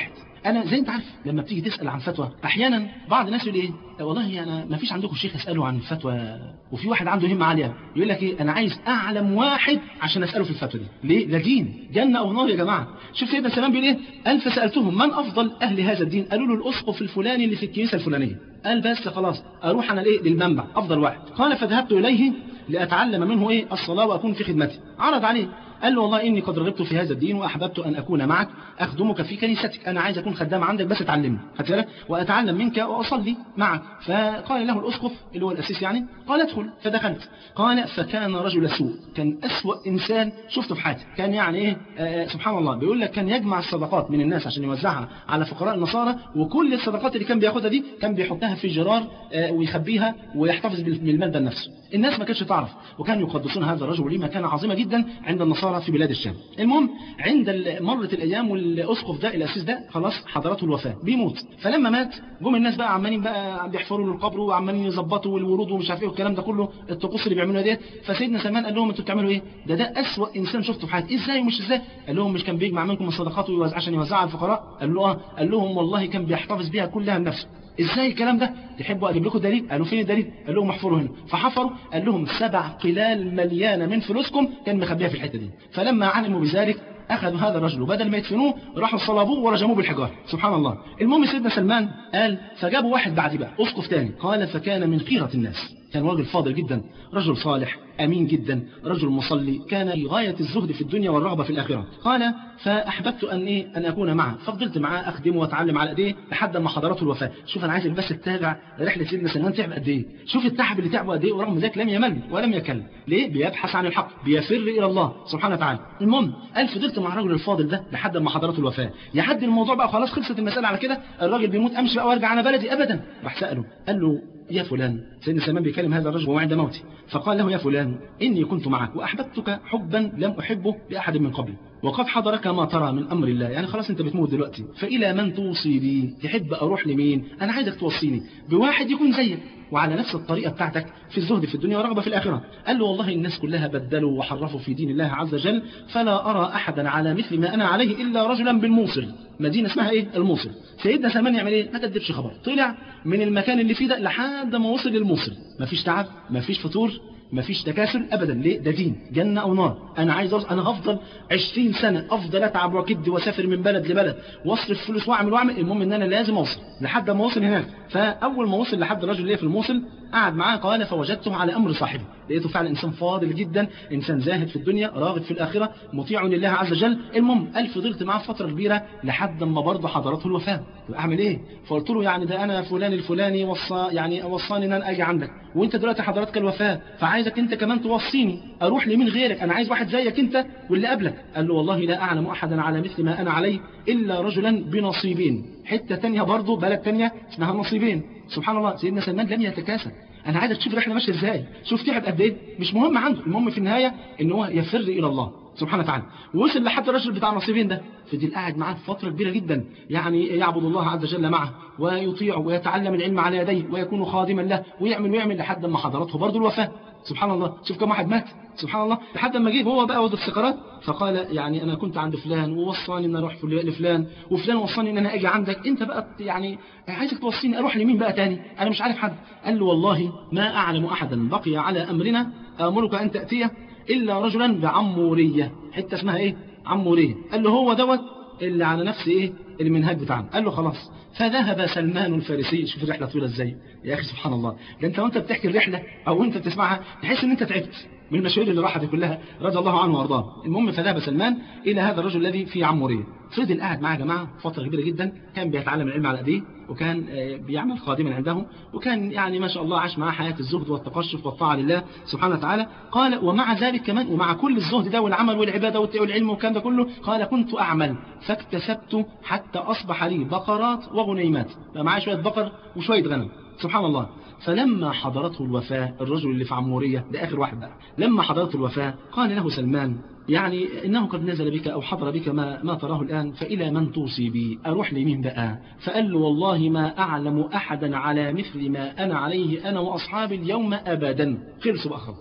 انا زي انت عارف لما بتيجي تسال عن فتوى احيانا بعض الناس يقول ايه والله انا ما فيش عندكم شيخ اساله عن الفتوى وفي واحد عنده همه عاليه يقول لك ايه انا عايز اعلم واحد عشان اساله في الفتوى دي ليه ده دين جنه او نار يا جماعه شوف سيدنا سلمان بيقول ايه قال فسالتهم من افضل اهل هذا الدين قالوا له الاسقف الفلاني اللي في الكنيسه الفلانيه قال بس خلاص اروح انا لايه للمنبع افضل واحد قال فذهبت اليه لاتعلم منه ايه الصلاه واكون في خدمته عرض عليه قال له والله إني قد رغبت في هذا الدين وأحببت أن أكون معك أخدمك في كنيستك أنا عايز أكون خدام عندك بس تعلمني خدت وأتعلم منك وأصلي معك فقال له الأسقف اللي هو الأسيس يعني قال ادخل فدخلت قال فكان رجل سوء كان أسوأ إنسان شفته في حياتي كان يعني إيه آه سبحان الله بيقول لك كان يجمع الصدقات من الناس عشان يوزعها على فقراء النصارى وكل الصدقات اللي كان بياخدها دي كان بيحطها في جرار آه ويخبيها ويحتفظ بالمال ده لنفسه الناس ما كانتش تعرف وكانوا يقدسون هذا الرجل وليه مكانة عظيمة جدا عند النصارى في بلاد الشام المهم عند مرت الأيام والأسقف ده الأسيس ده خلاص حضرته الوفاة بيموت فلما مات جم الناس بقى عمالين بقى بيحفروا له القبر وعمالين يظبطوا الورود ومش عارف ايه والكلام ده كله الطقوس اللي بيعملوها ديت فسيدنا سلمان قال لهم انتوا بتعملوا ايه ده ده أسوأ إنسان شفته في حياتي ازاي ومش ازاي قال لهم مش كان بيجمع منكم الصدقات ويوزع عشان يوزعها على الفقراء قال له اه قال لهم والله كان بيحتفظ بيها كلها لنفسه ازاي الكلام ده تحبوا اجيب لكم دليل قالوا فين الدليل قال لهم احفروا هنا فحفروا قال لهم سبع قلال مليانه من فلوسكم كان مخبيها في الحته دي فلما علموا بذلك أخذوا هذا الرجل وبدل ما يدفنوه راحوا صلبوه ورجموه بالحجار سبحان الله المهم سيدنا سلمان قال فجابوا واحد بعد بقى أسقف تاني قال فكان من خيرة الناس كان راجل فاضل جدا رجل صالح أمين جدا رجل مصلي كان في غاية الزهد في الدنيا والرغبة في الآخرة قال فأحببت أن إيه أن أكون معه ففضلت معاه أخدمه وأتعلم على إيديه لحد ما حضرته الوفاة شوف أنا عايزك بس تتابع رحلة سيدنا سلمان تعب قد إيه شوف التعب اللي تعبه قد إيه ورغم ذلك لم يمل ولم يكل ليه بيبحث عن الحق بيفر إلى الله سبحانه وتعالى المهم قال فضلت مع الرجل الفاضل ده لحد ما حضرته الوفاة يعدي الموضوع بقى خلاص خلصت المسألة على كده الراجل بيموت أمشي بقى وارجع على بلدي أبدا راح سأله قال له يا فلان سيدنا سلمان بيكلم هذا الرجل وهو عند موته فقال له يا فلان إني كنت معك وأحببتك حبا لم أحبه لأحد من قبل وقد حضرك ما ترى من أمر الله يعني خلاص أنت بتموت دلوقتي فإلى من توصي لي تحب أروح لمين أنا عايزك توصيني بواحد يكون زيك وعلى نفس الطريقة بتاعتك في الزهد في الدنيا ورغبة في الآخرة قال له والله الناس كلها بدلوا وحرفوا في دين الله عز وجل فلا أرى أحدا على مثل ما أنا عليه إلا رجلا بالموصل مدينة اسمها إيه الموصل سيدنا سلمان يعمل إيه ما كدبش خبر طلع من المكان اللي فيه ده لحد ما وصل للموصل مفيش تعب مفيش فطور مفيش تكاسل ابدا ليه ده دين جنه او نار انا عايز أرز... انا هفضل 20 سنه افضل اتعب واكد واسافر من بلد لبلد واصرف فلوس واعمل واعمل المهم ان انا لازم اوصل لحد ما اوصل هناك فاول ما وصل لحد الرجل اللي في الموصل قعد معاه قال فوجدته على امر صاحبه لقيته فعلا انسان فاضل جدا انسان زاهد في الدنيا راغب في الاخره مطيع لله عز وجل المهم قال فضلت معاه فتره كبيره لحد ما برضه حضرته الوفاه اعمل ايه فقلت له يعني ده انا فلان الفلاني وصى يعني وصاني ان انا اجي عندك وانت دلوقتي حضرتك الوفاه فعايزك انت كمان توصيني اروح لمين غيرك انا عايز واحد زيك انت واللي قبلك قال له والله لا اعلم احدا على مثل ما انا عليه الا رجلا بنصيبين حته تانية برضه بلد تانية اسمها نصيبين سبحان الله سيدنا سلمان لم يتكاسل انا عايزك تشوف الرحله ماشيه ازاي شوف تعب قد ايه مش مهم عنده المهم في النهايه ان هو يفر الى الله سبحانه وتعالى ووصل لحد الرجل بتاع نصيبين ده فضل قاعد معاه فتره كبيره جدا يعني يعبد الله عز وجل معه ويطيعه ويتعلم العلم على يديه ويكون خادما له ويعمل ويعمل لحد ما حضرته برضه الوفاه سبحان الله شوف كم واحد مات سبحان الله لحد ما جه هو بقى وضع السكرات فقال يعني انا كنت عند فلان ووصاني ان اروح لفلان وفلان وصاني ان انا اجي عندك انت بقى يعني عايزك توصيني اروح لمين بقى تاني انا مش عارف حد قال له والله ما اعلم احدا بقي على امرنا امرك ان تاتيه الا رجلا بعموريه حته اسمها ايه عموريه قال له هو دوت اللي على نفس ايه المنهاج بتاعنا قال له خلاص فذهب سلمان الفارسي شوف الرحله طويله ازاي يا اخي سبحان الله ده انت وانت بتحكي الرحله او انت بتسمعها تحس ان انت تعبت من المشاوير اللي راحت كلها رضي الله عنه وارضاه المهم فذهب سلمان الى هذا الرجل الذي في عموريه فضل قاعد معاه يا جماعه فتره كبيره جدا كان بيتعلم العلم على ايديه وكان بيعمل خادما عندهم وكان يعني ما شاء الله عاش معاه حياه الزهد والتقشف والطاعه لله سبحانه وتعالى قال ومع ذلك كمان ومع كل الزهد ده والعمل والعباده والعلم والكلام ده كله قال كنت اعمل فاكتسبت حتى اصبح لي بقرات وغنيمات بقى معايا شويه بقر وشويه غنم سبحان الله فلما حضرته الوفاة الرجل اللي في عمورية ده آخر واحد بقى لما حضرته الوفاة قال له سلمان يعني إنه قد نزل بك أو حضر بك ما, ما تراه الآن فإلى من توصي بي أروح لمين بقى فقال له والله ما أعلم أحدا على مثل ما أنا عليه أنا وأصحابي اليوم أبدا خلصوا بقى خلاص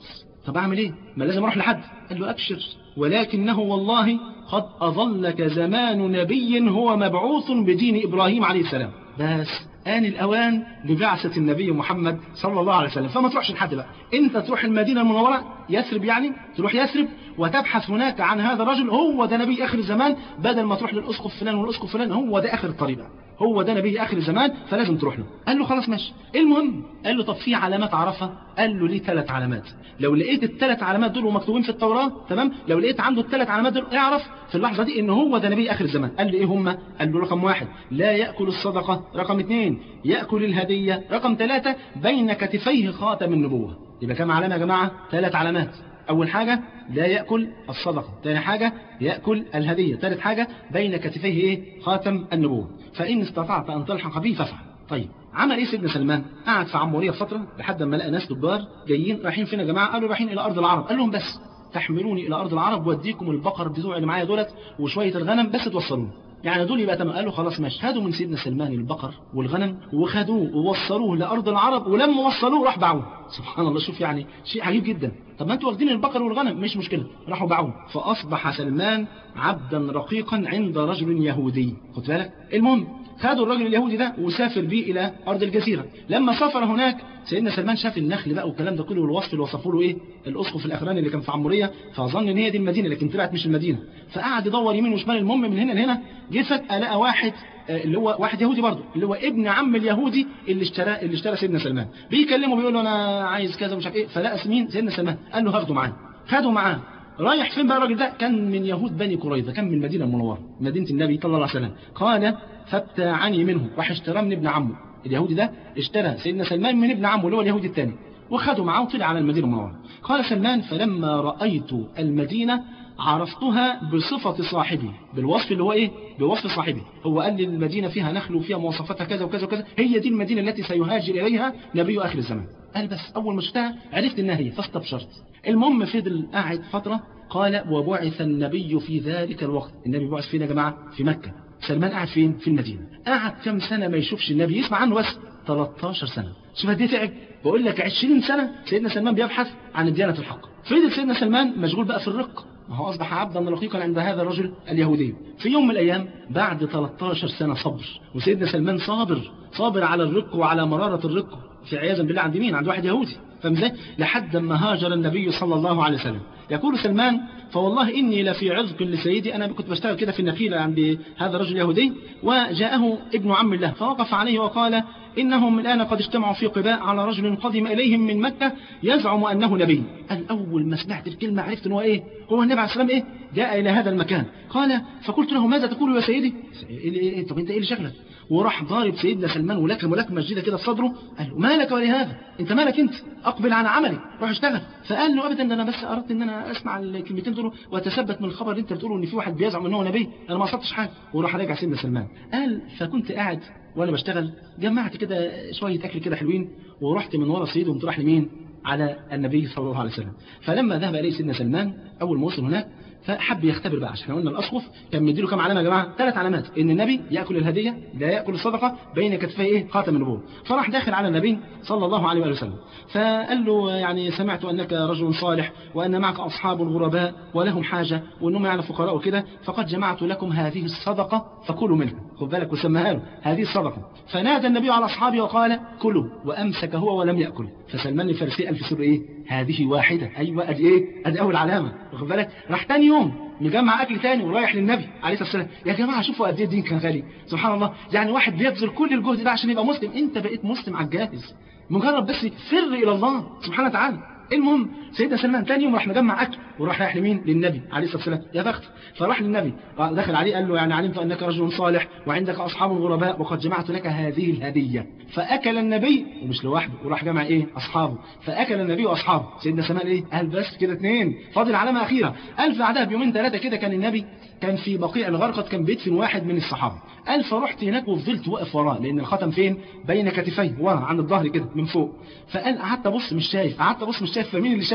طب اعمل ايه ما لازم اروح لحد قال له ابشر ولكنه والله قد اظلك زمان نبي هو مبعوث بدين ابراهيم عليه السلام بس آن الأوان لبعثة النبي محمد صلى الله عليه وسلم فما تروحش لحد بقى أنت تروح المدينة المنورة يثرب يعني تروح يثرب وتبحث هناك عن هذا الرجل هو ده نبي آخر الزمان بدل ما تروح للأسقف فلان والأسقف فلان هو ده آخر الطريق بقى. هو ده نبي آخر الزمان فلازم تروح له قال له خلاص ماشي المهم قال له طب في علامات عرفها قال له ليه ثلاث علامات لو لقيت الثلاث علامات دول ومكتوبين في التوراة تمام لو لقيت عنده الثلاث علامات دول اعرف في اللحظة دي ان هو ده نبي آخر الزمان قال له ايه هم قال له رقم واحد لا يأكل الصدقة رقم اثنين يأكل الهدية رقم ثلاثة بين كتفيه خاتم النبوة يبقى كم علامة يا جماعة ثلاث علامات أول حاجة لا يأكل الصدقة ثاني حاجة يأكل الهدية ثالث حاجة بين كتفيه إيه؟ خاتم النبوة فإن استطعت أن تلحق به فافعل طيب عمل ايه سيدنا سلمان قعد في عموريه فتره لحد ما لقى ناس تجار جايين رايحين فين يا جماعه قالوا رايحين الى ارض العرب قال لهم بس تحملوني الى ارض العرب واديكم البقر بتوعي اللي معايا دولت وشويه الغنم بس توصلوني يعني دول يبقى تمام قالوا خلاص ماشي خدوا من سيدنا سلمان البقر والغنم وخدوه ووصلوه لارض العرب ولما وصلوه راح باعوه سبحان الله شوف يعني شيء عجيب جدا طب ما انتوا واخدين البقر والغنم مش مشكله راحوا باعوه فاصبح سلمان عبدا رقيقا عند رجل يهودي خد بالك المهم خدوا الراجل اليهودي ده وسافر بيه الى ارض الجزيره لما سافر هناك سيدنا سلمان شاف النخل بقى والكلام ده كله والوصف اللي وصفوا له ايه الاسقف الاخراني اللي كان في عموريه فظن ان هي دي المدينه لكن طلعت مش المدينه فقعد يدور يمين وشمال المهم من هنا لهنا جه فجاه لقى واحد آه، اللي هو واحد يهودي برضه اللي هو ابن عم اليهودي اللي اشترى اللي اشترى سيدنا سلمان بيكلمه بيقول له انا عايز كذا ومش عارف ايه فلقى مين سيدنا سلمان قال له هاخده معاه خده معاه رايح فين بقى الراجل ده كان من يهود بني قريظه كان من المدينه المنوره مدينه النبي صلى الله عليه وسلم قال فابتاعني منه راح اشتراه من ابن عمه اليهودي ده اشترى سيدنا سلمان من ابن عمه اللي هو اليهودي الثاني وخده معاه وطلع على المدينه المنوره قال سلمان فلما رايت المدينه عرفتها بصفة صاحبي بالوصف اللي هو ايه بوصف صاحبي هو قال لي المدينة فيها نخل وفيها مواصفاتها كذا وكذا وكذا هي دي المدينة التي سيهاجر إليها نبي آخر الزمان قال بس أول ما شفتها عرفت إنها هي فاستبشرت المهم فضل قاعد فترة قال وبعث النبي في ذلك الوقت النبي بعث فين يا جماعة في مكة سلمان قاعد فين في المدينة قعد كم سنة ما يشوفش النبي يسمع عنه بس 13 سنة شوف قد ايه تعب بقول لك 20 سنة سيدنا سلمان بيبحث عن الديانة الحق فضل سيدنا سلمان مشغول بقى في الرق ما هو أصبح عبدا رقيقا عند هذا الرجل اليهودي في يوم من الأيام بعد 13 سنة صبر وسيدنا سلمان صابر صابر على الرق وعلى مرارة الرق في عياذا بالله عند مين عند واحد يهودي فاهم ازاي لحد ما هاجر النبي صلى الله عليه وسلم يقول سلمان فوالله إني لفي عذق لسيدي أنا كنت بشتغل كده في النخيلة عند هذا الرجل اليهودي وجاءه ابن عم الله فوقف عليه وقال إنهم الآن قد اجتمعوا في قباء على رجل قدم إليهم من مكة يزعم أنه نبي قال أول ما سمعت الكلمة عرفت أنه إيه هو النبي عليه السلام إيه جاء إلى هذا المكان قال فقلت له ماذا تقول يا سيدي إيه إيه طب أنت إيه اللي شغلك وراح ضارب سيدنا سلمان ولكم ولكم مسجدة كده في صدره قال له مالك ولهذا انت مالك انت اقبل على عملي روح اشتغل فقال له ابدا ده انا بس اردت ان انا اسمع الكلمتين دول واتثبت من الخبر اللي انت بتقوله ان في واحد بيزعم ان هو نبي انا ما قصدتش حاجه وراح راجع سيدنا سلمان قال فكنت قاعد وانا بشتغل جمعت كده شويه اكل كده حلوين ورحت من ورا سيدي وقمت رايح لمين على النبي صلى الله عليه وسلم فلما ذهب اليه سيدنا سلمان اول ما وصل هناك فحب يختبر بقى عشان قلنا الاسقف كان مديله كام علامه يا جماعه ثلاث علامات ان النبي ياكل الهديه لا ياكل الصدقه بين كتفيه ايه خاتم النبوه فراح داخل على النبي صلى الله عليه واله وسلم فقال له يعني سمعت انك رجل صالح وان معك اصحاب غرباء ولهم حاجه وانهم يعني فقراء وكده فقد جمعت لكم هذه الصدقه فكلوا منها خد بالك وسماها له هذه الصدقه فنادى النبي على اصحابه وقال كلوا وامسك هو ولم ياكل فسلمان الفارسي قال في سر ايه هذه واحده ايوه ادي ايه ادي اول علامه واخد بالك راح تاني يوم مجمع اكل تاني ورايح للنبي عليه الصلاه والسلام يا جماعه شوفوا قد ايه الدين كان غالي سبحان الله يعني واحد بيبذل كل الجهد ده عشان يبقى مسلم انت بقيت مسلم على الجاهز مجرد بس فر الى الله سبحانه وتعالى المهم سيدنا سلمان تاني يوم راح مجمع اكل وراح رايح لمين للنبي عليه الصلاه والسلام يا بخت فراح للنبي دخل عليه قال له يعني علمت انك رجل صالح وعندك اصحاب غرباء وقد جمعت لك هذه الهديه فاكل النبي ومش لوحده وراح جمع ايه اصحابه فاكل النبي واصحابه سيدنا سلمان ايه قال بس كده اثنين فاضل علامه اخيره قال بعدها بيومين ثلاثه كده كان النبي كان في بقيع الغرقد كان بيدفن واحد من الصحابه قال فرحت هناك وفضلت واقف وراه لان الختم فين بين كتفيه ورا عند الظهر كده من فوق فقال قعدت ابص مش شايف قعدت ابص مش شايف فمين اللي شافه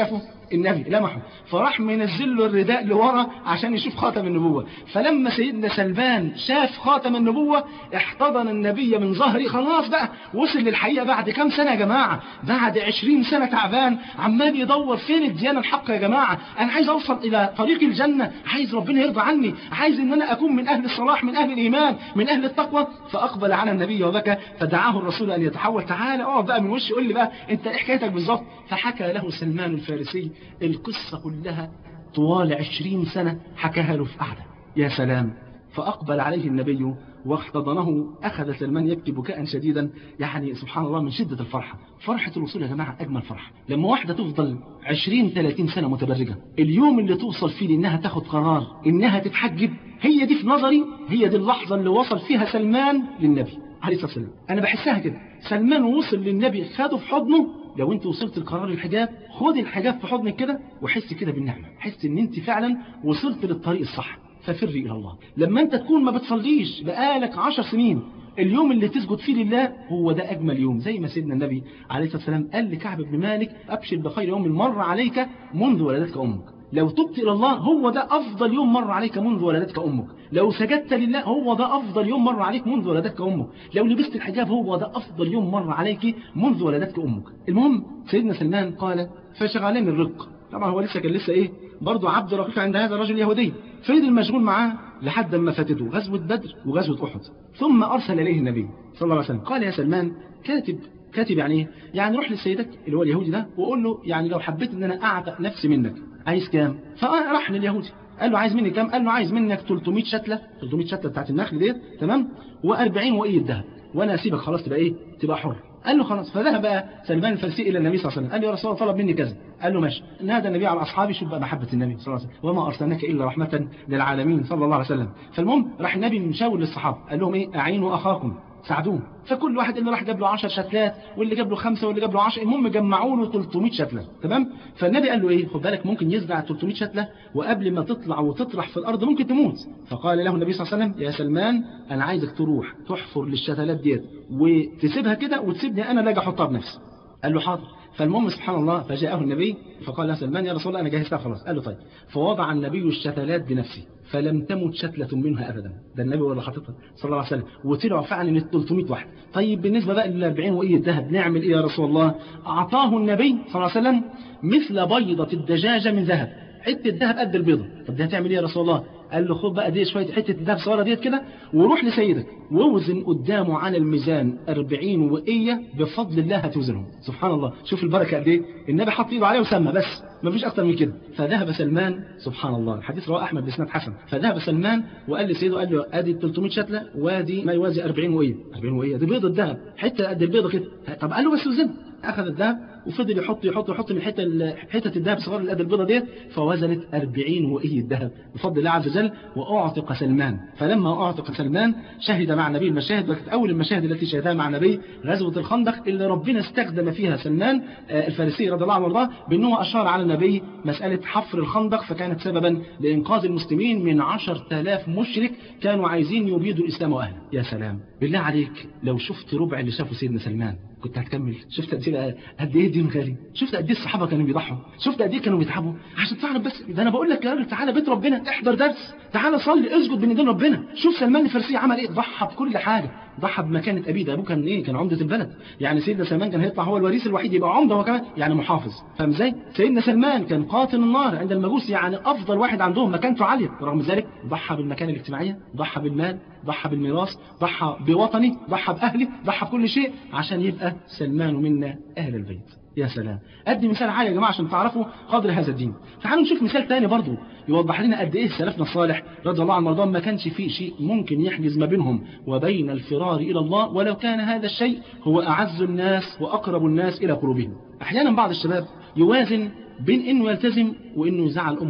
النبي لمحه فراح منزل له الرداء لورا عشان يشوف خاتم النبوة فلما سيدنا سلمان شاف خاتم النبوة احتضن النبي من ظهري خلاص بقى وصل للحقيقة بعد كام سنة يا جماعة بعد عشرين سنة تعبان عمال يدور فين الديانة الحق يا جماعة أنا عايز أوصل إلى طريق الجنة عايز ربنا يرضى عني عايز إن أنا أكون من أهل الصلاح من أهل الإيمان من أهل التقوى فأقبل على النبي وبكى فدعاه الرسول أن يتحول تعالى اقعد بقى من وشي قول لي بقى أنت إيه حكايتك بالظبط فحكى له سلمان الفارسي القصة كلها طوال عشرين سنة حكاها له في قعدة يا سلام فأقبل عليه النبي واحتضنه أخذ سلمان يبكي بكاء شديدا يعني سبحان الله من شدة الفرحة فرحة الوصول يا جماعة أجمل فرحة لما واحدة تفضل 20 30 سنة متبرجة اليوم اللي توصل فيه إنها تاخد قرار إنها تتحجب هي دي في نظري هي دي اللحظة اللي وصل فيها سلمان للنبي عليه الصلاة والسلام أنا بحسها كده سلمان وصل للنبي خده في حضنه لو انت وصلت لقرار الحجاب خد الحجاب في حضنك كده وحس كده بالنعمة حس ان انت فعلا وصلت للطريق الصح ففري إلى الله لما أنت تكون ما بتصليش بقالك عشر سنين اليوم اللي تسجد فيه لله هو ده أجمل يوم زي ما سيدنا النبي عليه الصلاة والسلام قال لكعب بن مالك أبشر بخير يوم مر عليك منذ ولدتك أمك لو تبت إلى الله هو ده أفضل يوم مر عليك منذ ولدتك أمك لو سجدت لله هو ده أفضل يوم مر عليك منذ ولدتك أمك لو لبست الحجاب هو ده أفضل يوم مر عليك منذ ولدتك أمك المهم سيدنا سلمان قال فشغلين الرق طبعا هو لسه كان لسه ايه برضه عبد رقيق عند هذا الرجل اليهودي فضل مشغول معاه لحد ما فاتته غزوة بدر وغزوة أحد ثم أرسل إليه النبي صلى الله عليه وسلم قال يا سلمان كاتب كاتب يعني ايه؟ يعني روح لسيدك اللي هو اليهودي ده وقول له يعني لو حبيت ان انا اعتق نفسي منك عايز كام فراح لليهودي قال له عايز مني كام قال له عايز منك 300 شتله 300 شتله بتاعت النخل ديت تمام و40 وقيه ذهب وانا اسيبك خلاص تبقى ايه تبقى حر قال له خلاص فذهب بقى سلمان الفارسي الى النبي صلى الله عليه وسلم قال له يا رسول الله طلب مني كذا قال له ماشي نادى النبي على اصحابه شوف بقى محبه النبي صلى الله عليه وسلم وما ارسلناك الا رحمه للعالمين صلى الله عليه وسلم فالمهم راح النبي مشاور للصحابه قال لهم ايه اعينوا اخاكم ساعدوه فكل واحد اللي راح جاب له 10 شتلات واللي جاب له خمسه واللي جاب له 10 المهم جمعوا له 300 شتله تمام فالنبي قال له ايه خد بالك ممكن يزرع 300 شتله وقبل ما تطلع وتطرح في الارض ممكن تموت فقال له النبي صلى الله عليه وسلم يا سلمان انا عايزك تروح تحفر للشتلات ديت وتسيبها كده وتسيبني انا اللي اجي احطها بنفسي قال له حاضر فالمهم سبحان الله فجاءه النبي فقال له سلمان يا رسول الله انا جهزتها خلاص قال له طيب فوضع النبي الشتلات بنفسه فلم تمت شتلة منها أبدا ده النبي ولا حاططها صلى الله عليه وسلم وطلعوا فعلا من 300 واحد طيب بالنسبة بقى لل 40 وإيه الذهب نعمل إيه يا رسول الله أعطاه النبي صلى الله عليه وسلم مثل بيضة الدجاجة من ذهب حتة ذهب قد البيضة طب دي هتعمل إيه يا رسول الله قال له خد بقى دي شوية حتة الذهب صغيرة ديت كده وروح لسيدك ووزن قدامه على الميزان 40 وقية بفضل الله هتوزنهم سبحان الله شوف البركة قد ايه النبي حط ايده عليه وسمى بس ما فيش اكتر من كده فذهب سلمان سبحان الله الحديث رواه احمد باسناد حسن فذهب سلمان وقال لسيده قال له ادي 300 شتله وادي ما يوازي 40 وقيه 40 وقيه دي بيضه الذهب حته قد البيضه كده طب قال له بس وزن اخذ الذهب وفضل يحط يحط يحط من حته حته الذهب الصغيره اللي قد البيضه ديت فوزنت 40 وقيه الذهب بفضل الله عز وجل واعتق سلمان فلما اعتق سلمان شهد مع النبي المشاهد وكانت اول المشاهد التي شهدها مع النبي غزوه الخندق اللي ربنا استخدم فيها سلمان الفارسي رضي الله عنه وارضاه بانه اشار على النبي مساله حفر الخندق فكانت سببا لانقاذ المسلمين من 10000 مشرك كانوا عايزين يبيدوا الاسلام واهله يا سلام بالله عليك لو شفت ربع اللي شافه سيدنا سلمان كنت هتكمل شفت قد ايه قد ايه دين غالي شفت قد ايه الصحابه كانوا بيضحوا شفت قد ايه كانوا بيتعبوا عشان تعرف بس ده انا بقول لك يا راجل تعالى بيت ربنا احضر درس تعالى صلي اسجد بين ايدين ربنا شوف سلمان الفارسي عمل ايه ضحى بكل حاجه ضحى بمكانه ابيه ده ابوه كان ايه كان عمده البلد يعني سيدنا سلمان كان هيطلع هو الوريث الوحيد يبقى عمده هو كمان يعني محافظ فاهم ازاي سيدنا سلمان كان قاتل النار عند المجوس يعني افضل واحد عندهم مكانته عاليه ورغم ذلك ضحى بالمكانه الاجتماعيه ضحى بالمال ضحى بالميراث ضحى بوطني ضحى باهلي ضحى بكل شيء عشان يبقى سلمان منا اهل البيت يا سلام ادي مثال عالي يا جماعه عشان تعرفوا قدر هذا الدين تعالوا نشوف مثال تاني برضو يوضح لنا قد ايه سلفنا الصالح رضي الله عنه مرضان ما كانش فيه شيء ممكن يحجز ما بينهم وبين الفرار الى الله ولو كان هذا الشيء هو اعز الناس واقرب الناس الى قلوبهم احيانا بعض الشباب يوازن بين انه يلتزم وانه يزعل امه وابوه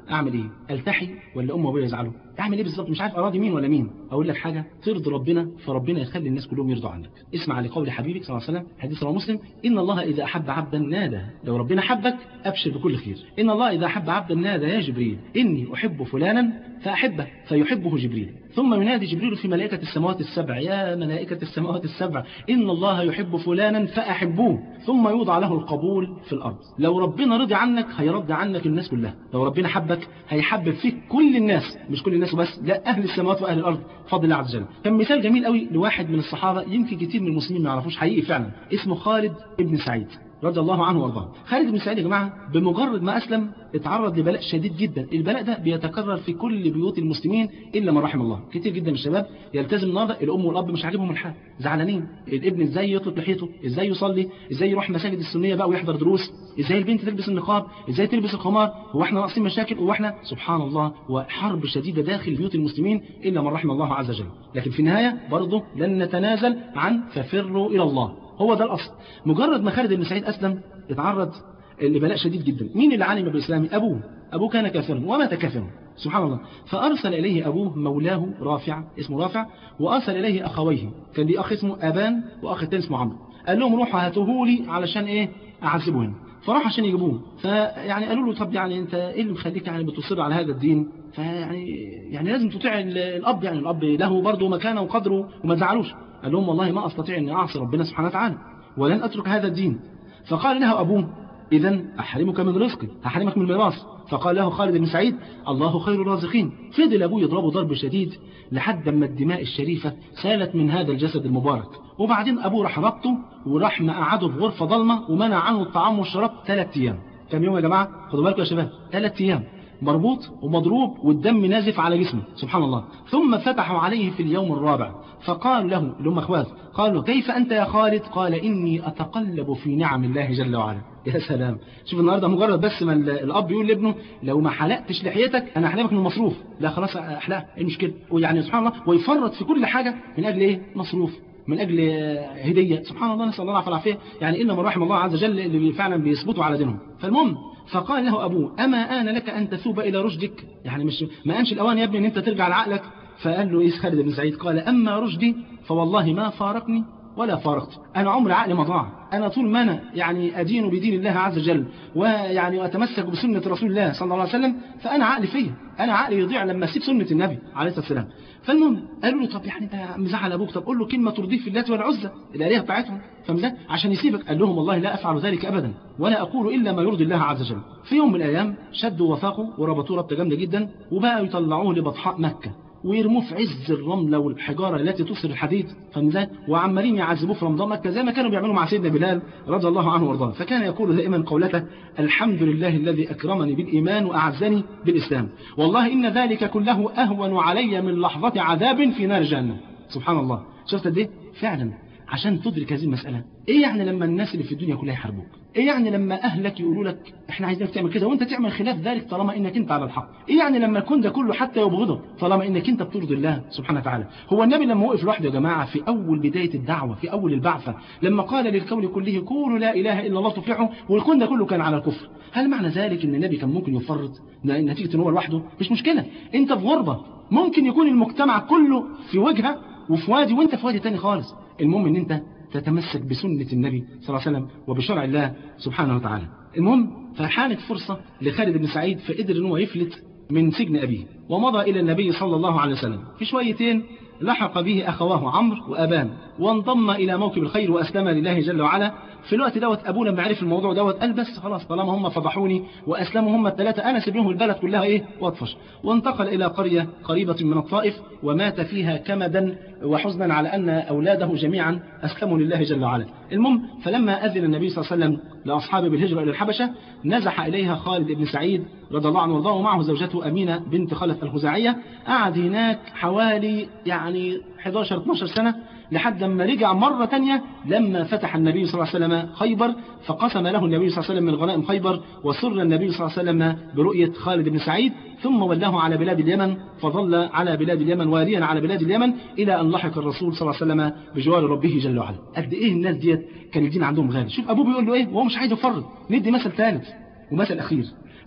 اعمل ايه التحي ولا ام وابويا يزعلوا اعمل ايه بالظبط مش عارف اراضي مين ولا مين اقول لك حاجه ترضي ربنا فربنا يخلي الناس كلهم يرضوا عنك اسمع لقول حبيبك صلى الله عليه وسلم حديث رواه مسلم ان الله اذا احب عبدا نادى لو ربنا حبك ابشر بكل خير ان الله اذا احب عبدا نادى يا جبريل اني احب فلانا فاحبه فيحبه جبريل ثم ينادي جبريل في ملائكة السماوات السبع يا ملائكة السماوات السبع إن الله يحب فلانا فأحبوه ثم يوضع له القبول في الأرض لو ربنا رضي عنك هيرضي عنك الناس كلها لو ربنا حبك هيحبب فيك كل الناس مش كل الناس بس لا أهل السماوات وأهل الأرض فضل الله عز وجل كان مثال جميل قوي لواحد من الصحابة يمكن كتير من المسلمين ما يعرفوش حقيقي فعلا اسمه خالد ابن سعيد رضي الله عنه وارضاه خالد بن سعيد يا جماعه بمجرد ما اسلم اتعرض لبلاء شديد جدا البلاء ده بيتكرر في كل بيوت المسلمين الا من رحم الله كتير جدا من الشباب يلتزم النهارده الام والاب مش عاجبهم الحال زعلانين الابن ازاي يطلق لحيته ازاي يصلي ازاي يروح مساجد السنيه بقى ويحضر دروس ازاي البنت تلبس النقاب ازاي تلبس الخمار هو احنا ناقصين مشاكل هو احنا سبحان الله وحرب شديده داخل بيوت المسلمين الا من رحم الله عز وجل لكن في النهايه برضه لن نتنازل عن ففروا الى الله هو ده الأصل مجرد ما خالد بن سعيد أسلم اتعرض لبلاء شديد جدا مين اللي علم بالإسلام أبوه أبوه كان كافرا ومات كافرا سبحان الله فأرسل إليه أبوه مولاه رافع اسمه رافع وأرسل إليه أخويه كان ليه أخ اسمه أبان وأخ التاني اسمه عمرو قال لهم روحوا هاتوه لي علشان إيه أعذبه هنا فراح عشان يجيبوه فيعني قالوا له طب يعني انت ايه اللي مخليك يعني بتصر على هذا الدين فيعني يعني لازم تطيع الاب يعني الاب له برضه مكانه وقدره وما تزعلوش قال لهم والله ما استطيع ان اعصي ربنا سبحانه وتعالى ولن اترك هذا الدين فقال له ابوه اذا احرمك من رزقي هحرمك من الميراث فقال له خالد بن سعيد الله خير الرازقين فضل ابوه يضربه ضرب شديد لحد ما الدماء الشريفه سالت من هذا الجسد المبارك وبعدين ابوه راح ربطه وراح مقعده في غرفه ضلمه ومنع عنه الطعام والشراب ثلاث ايام كم يوم يا جماعه خدوا بالكم يا شباب ثلاث ايام مربوط ومضروب والدم نازف على جسمه سبحان الله ثم فتحوا عليه في اليوم الرابع فقالوا له اللي هم اخوات قالوا كيف انت يا خالد قال اني اتقلب في نعم الله جل وعلا يا سلام شوف النهارده مجرد بس ما الاب يقول لابنه لو ما حلقتش لحيتك انا احلمك من المصروف لا خلاص احلقها ايه المشكله ويعني سبحان الله ويفرط في كل حاجه من اجل ايه مصروف من أجل هدية سبحان الله نسأل الله العافية والعافية يعني إلا من رحم الله عز وجل اللي فعلا بيثبتوا على دينهم فالمهم فقال له أبوه أما آن لك أن تثوب إلى رشدك يعني مش ما أنش الأوان يا ابني أن أنت ترجع لعقلك فقال له إيه خالد بن سعيد قال أما رشدي فوالله ما فارقني ولا فارقت أنا عمر عقلي ما ضاع أنا طول ما أنا يعني أدين بدين الله عز وجل ويعني أتمسك بسنة رسول الله صلى الله عليه وسلم فأنا عقلي فيا أنا عقلي يضيع لما أسيب سنة النبي عليه الصلاة والسلام فالمهم قالوا له طب يعني أنت مزعل أبوك طب قول له كلمة ترضيه في اللات والعزة الآلهة بتاعتهم فاهم عشان يسيبك قال لهم والله لا أفعل ذلك أبدا ولا أقول إلا ما يرضي الله عز وجل في يوم من الأيام شدوا وثاقوا وربطوه ربطة جامدة جدا وبقوا يطلعوه لبطحاء مكة ويرموه في عز الرملة والحجارة التي تصل الحديد فمزاج وعمالين يعذبوه في رمضان مكة زي ما كانوا بيعملوا مع سيدنا بلال رضي الله عنه وارضاه فكان يقول دائما قولته الحمد لله الذي أكرمني بالإيمان وأعزني بالإسلام والله إن ذلك كله أهون علي من لحظة عذاب في نار جهنم سبحان الله شفت قد ايه فعلا عشان تدرك هذه المسألة ايه يعني لما الناس اللي في الدنيا كلها يحاربوك ايه يعني لما اهلك يقولوا لك احنا عايزينك تعمل كده وانت تعمل خلاف ذلك طالما انك انت على الحق ايه يعني لما يكون ده كله حتى يبغضك طالما انك انت بترضي الله سبحانه وتعالى هو النبي لما وقف لوحده يا جماعه في اول بدايه الدعوه في اول البعثه لما قال للكون كله قولوا لا اله الا الله تفلحوا والكون ده كله كان على الكفر هل معنى ذلك ان النبي كان ممكن يفرط نتيجه ان هو لوحده مش مشكله انت في غربه ممكن يكون المجتمع كله في وجهه وفي وادي وانت في وادي تاني خالص المهم ان انت تتمسك بسنة النبي صلى الله عليه وسلم وبشرع الله سبحانه وتعالى المهم فحانت فرصة لخالد بن سعيد فقدر ان هو يفلت من سجن أبيه ومضى إلى النبي صلى الله عليه وسلم في شويتين لحق به أخواه عمرو وأبان وانضم إلى موكب الخير وأسلم لله جل وعلا في الوقت دوت أبوه لما عرف الموضوع دوت قال بس خلاص طالما هم فضحوني وأسلموا هم الثلاثة أنا سيب لهم البلد كلها إيه واطفش وانتقل إلى قرية قريبة من الطائف ومات فيها كمدا وحزنا على أن أولاده جميعا أسلموا لله جل وعلا المهم فلما أذن النبي صلى الله عليه وسلم لأصحابه بالهجرة إلى الحبشة نزح إليها خالد بن سعيد رضي الله عنه وارضاه ومعه زوجته أمينة بنت خلف الخزاعية قعد هناك حوالي يعني 11-12 سنة لحد ما رجع مرة تانية لما فتح النبي صلى الله عليه وسلم خيبر فقسم له النبي صلى الله عليه وسلم من غنائم خيبر وسر النبي صلى الله عليه وسلم برؤية خالد بن سعيد ثم ولاه على بلاد اليمن فظل على بلاد اليمن واليا على بلاد اليمن إلى أن لحق الرسول صلى الله عليه وسلم بجوار ربه جل وعلا قد إيه الناس ديت كان الدين عندهم غالي شوف أبوه بيقول له إيه وهو مش عايز يفرط ندي مثل ثالث ومثل أخير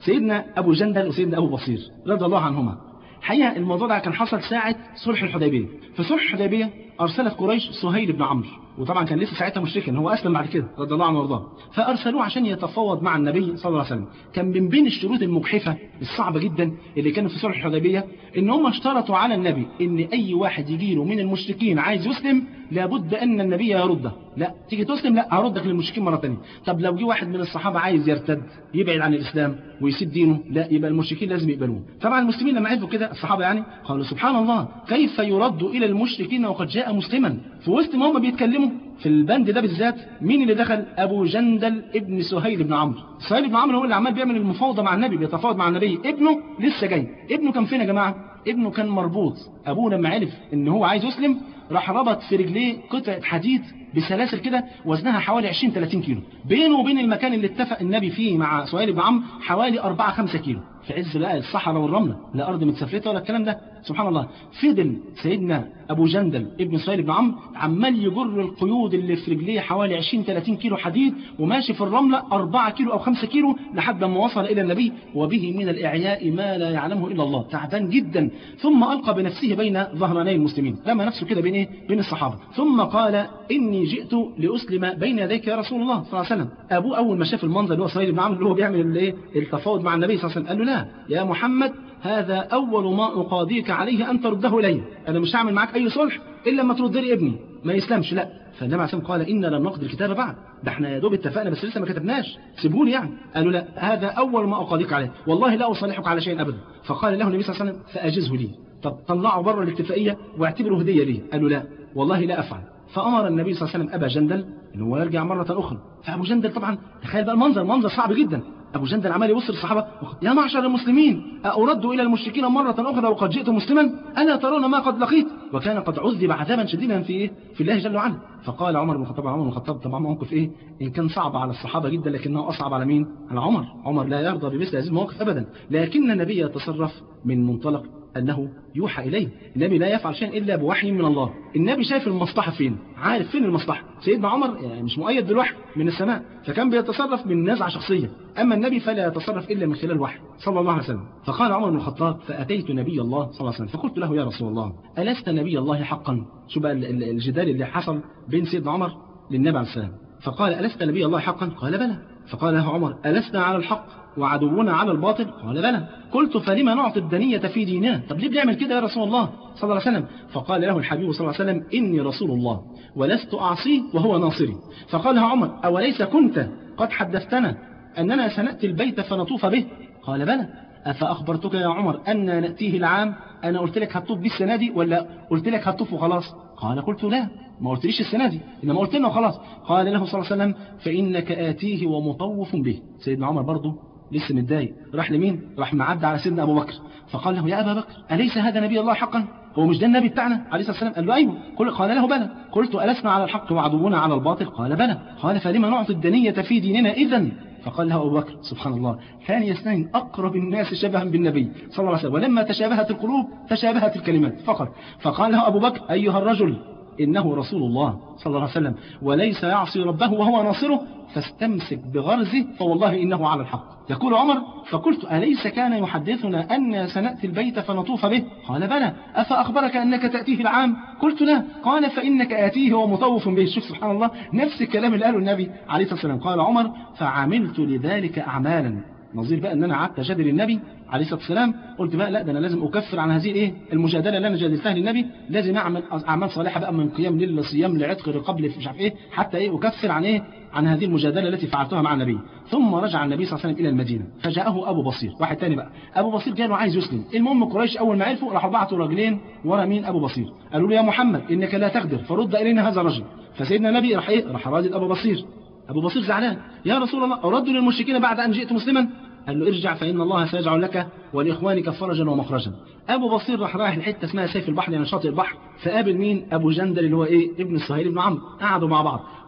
سيدنا ابو جندل وسيدنا ابو بصير رضي الله عنهما حقيقه الموضوع ده كان حصل ساعه صلح الحديبيه في صلح الحديبيه ارسلت قريش سهيل بن عمرو وطبعا كان لسه ساعتها مشركا هو اسلم بعد كده رضي الله عنه وارضاه فارسلوه عشان يتفاوض مع النبي صلى الله عليه وسلم كان من بين الشروط المجحفه الصعبه جدا اللي كانت في صلح الحديبيه ان هم اشترطوا على النبي ان اي واحد يجي له من المشركين عايز يسلم لابد ان النبي يرده لا تيجي تسلم لا هردك للمشركين مره ثانيه طب لو جه واحد من الصحابه عايز يرتد يبعد عن الاسلام ويسيب دينه لا يبقى المشركين لازم يقبلوه طبعا المسلمين لما عرفوا كده الصحابه يعني قالوا سبحان الله كيف يرد الى المشركين وقد جاء مسلما في وسط ما هم بيتكلموا في البند ده بالذات مين اللي دخل ابو جندل ابن سهيل بن عمرو سهيل بن عمرو هو اللي عمال بيعمل المفاوضه مع النبي بيتفاوض مع النبي ابنه لسه جاي ابنه كان فين يا جماعه ابنه كان مربوط ابوه لما عرف ان هو عايز يسلم راح ربط في رجليه قطعه حديد بسلاسل كده وزنها حوالي 20 30 كيلو بينه وبين المكان اللي اتفق النبي فيه مع سهيل بن عمرو حوالي 4 5 كيلو في عز بقى الصحراء والرمله لا ارض متسفلته ولا الكلام ده سبحان الله فضل سيدنا ابو جندل ابن سهيل بن عمرو عمال يجر القيود اللي في رجليه حوالي 20 30 كيلو حديد وماشي في الرمله 4 كيلو او 5 كيلو لحد ما وصل الى النبي وبه من الاعياء ما لا يعلمه الا الله تعبان جدا ثم القى بنفسه بين ظهراني المسلمين رمى نفسه كده بين ايه بين الصحابه ثم قال اني جئت لاسلم بين يديك يا رسول الله صلى الله عليه وسلم ابوه اول ما شاف المنظر اللي هو سهيل بن عمرو اللي هو بيعمل الايه التفاوض مع النبي صلى الله عليه وسلم قال له لا يا محمد هذا أول ما أقاضيك عليه أن ترده إلي أنا مش هعمل معاك أي صلح إلا لما ترد لي ابني ما يسلمش لا فالنبي عليه الصلاة قال إن لم نقضي الكتاب بعد ده احنا يا دوب اتفقنا بس لسه ما كتبناش سيبوني يعني قالوا لا هذا أول ما أقاضيك عليه والله لا أصالحك على شيء أبدا فقال له النبي صلى الله عليه وسلم فأجزه لي طب طلعوا بره الاتفاقية واعتبره هدية لي قالوا لا والله لا أفعل فأمر النبي صلى الله عليه وسلم أبا جندل إن هو يرجع مرة أخرى فأبو جندل طبعا تخيل بقى المنظر منظر صعب جدا أبو جندل عمال يبص للصحابة يا معشر المسلمين أرد إلى المشركين مرة أخرى وقد جئت مسلما ألا ترون ما قد لقيت وكان قد عذب عذابا شديدا في إيه؟ في الله جل وعلا فقال عمر بن الخطاب عمر بن الخطاب طبعا موقف إيه إن كان صعب على الصحابة جدا لكنه أصعب على مين على عمر عمر لا يرضى بمثل هذه المواقف أبدا لكن النبي يتصرف من منطلق أنه يوحى إليه النبي لا يفعل شيئا إلا بوحي من الله النبي شايف المصلحة فين عارف فين المصلحة سيدنا عمر يعني مش مؤيد بالوحي من السماء فكان بيتصرف من نزعة شخصية أما النبي فلا يتصرف إلا من خلال الوحي صلى الله عليه وسلم فقال عمر بن الخطاب فأتيت نبي الله صلى الله عليه وسلم فقلت له يا رسول الله ألست نبي الله حقا شو بقى الجدال اللي حصل بين سيدنا عمر للنبي عليه السلام فقال ألست نبي الله حقا قال بلى فقال له عمر ألسنا على الحق وعدونا على الباطل قال بلى قلت فلما نعطي الدنية في ديننا طب ليه بنعمل كده يا رسول الله صلى الله عليه وسلم فقال له الحبيب صلى الله عليه وسلم إني رسول الله ولست أعصيه وهو ناصري فقال له عمر أوليس كنت قد حدثتنا أننا سنأتي البيت فنطوف به قال بلى أفأخبرتك يا عمر أن نأتيه العام أنا قلت لك هتطوف بيه السنة دي ولا قلت لك هتطوف وخلاص قال قلت لا ما قلتليش السنة دي إنما قلت لنا وخلاص قال له صلى الله عليه وسلم فإنك آتيه ومطوف به سيدنا عمر برضه لسه متضايق راح لمين راح معدى على سيدنا أبو بكر فقال له يا أبا بكر أليس هذا نبي الله حقا هو مش ده النبي بتاعنا عليه الصلاة والسلام قال له أيوه قل قال له بلى قلت ألسنا على الحق وعدونا على الباطل قال بلى قال فلما نعطي الدنية في ديننا إذا فقال له أبو بكر سبحان الله ثاني اثنين أقرب الناس شبها بالنبي صلى الله عليه وسلم ولما تشابهت القلوب تشابهت الكلمات فقط فقال له أبو بكر أيها الرجل إنه رسول الله صلى الله عليه وسلم وليس يعصي ربه وهو ناصره فاستمسك بغرزه فوالله إنه على الحق يقول عمر فقلت أليس كان يحدثنا أن سنأتي البيت فنطوف به قال بلى أفأخبرك أنك تأتيه العام قلت لا قال فإنك آتيه ومطوف به شوف سبحان الله نفس الكلام اللي قاله النبي عليه الصلاة والسلام قال عمر فعملت لذلك أعمالا نظير بقى ان انا قعدت اجادل النبي عليه الصلاه والسلام قلت بقى لا ده انا لازم اكفر عن هذه الايه المجادله اللي انا جادلتها للنبي لازم اعمل اعمال صالحه بقى من قيام ليل لصيام لعتق رقاب مش عارف ايه حتى ايه اكفر عن ايه عن هذه المجادله التي فعلتها مع النبي ثم رجع النبي صلى الله عليه وسلم الى المدينه فجاءه ابو بصير واحد تاني بقى ابو بصير جاله عايز يسلم المهم قريش اول ما عرفوا راحوا بعتوا راجلين ورا مين ابو بصير قالوا له يا محمد انك لا تقدر فرد الينا هذا الرجل فسيدنا النبي راح ايه راح رادد ابو بصير ابو بصير زعلان يا رسول الله ارد للمشركين بعد ان جئت مسلما قال له ارجع فإن الله سيجعل لك ولإخوانك فرجا ومخرجا أبو بصير راح رايح لحتة اسمها سيف البحر يعني شاطئ البحر فقابل مين أبو جندل اللي هو إيه ابن السهيل بن عمرو قعدوا مع بعض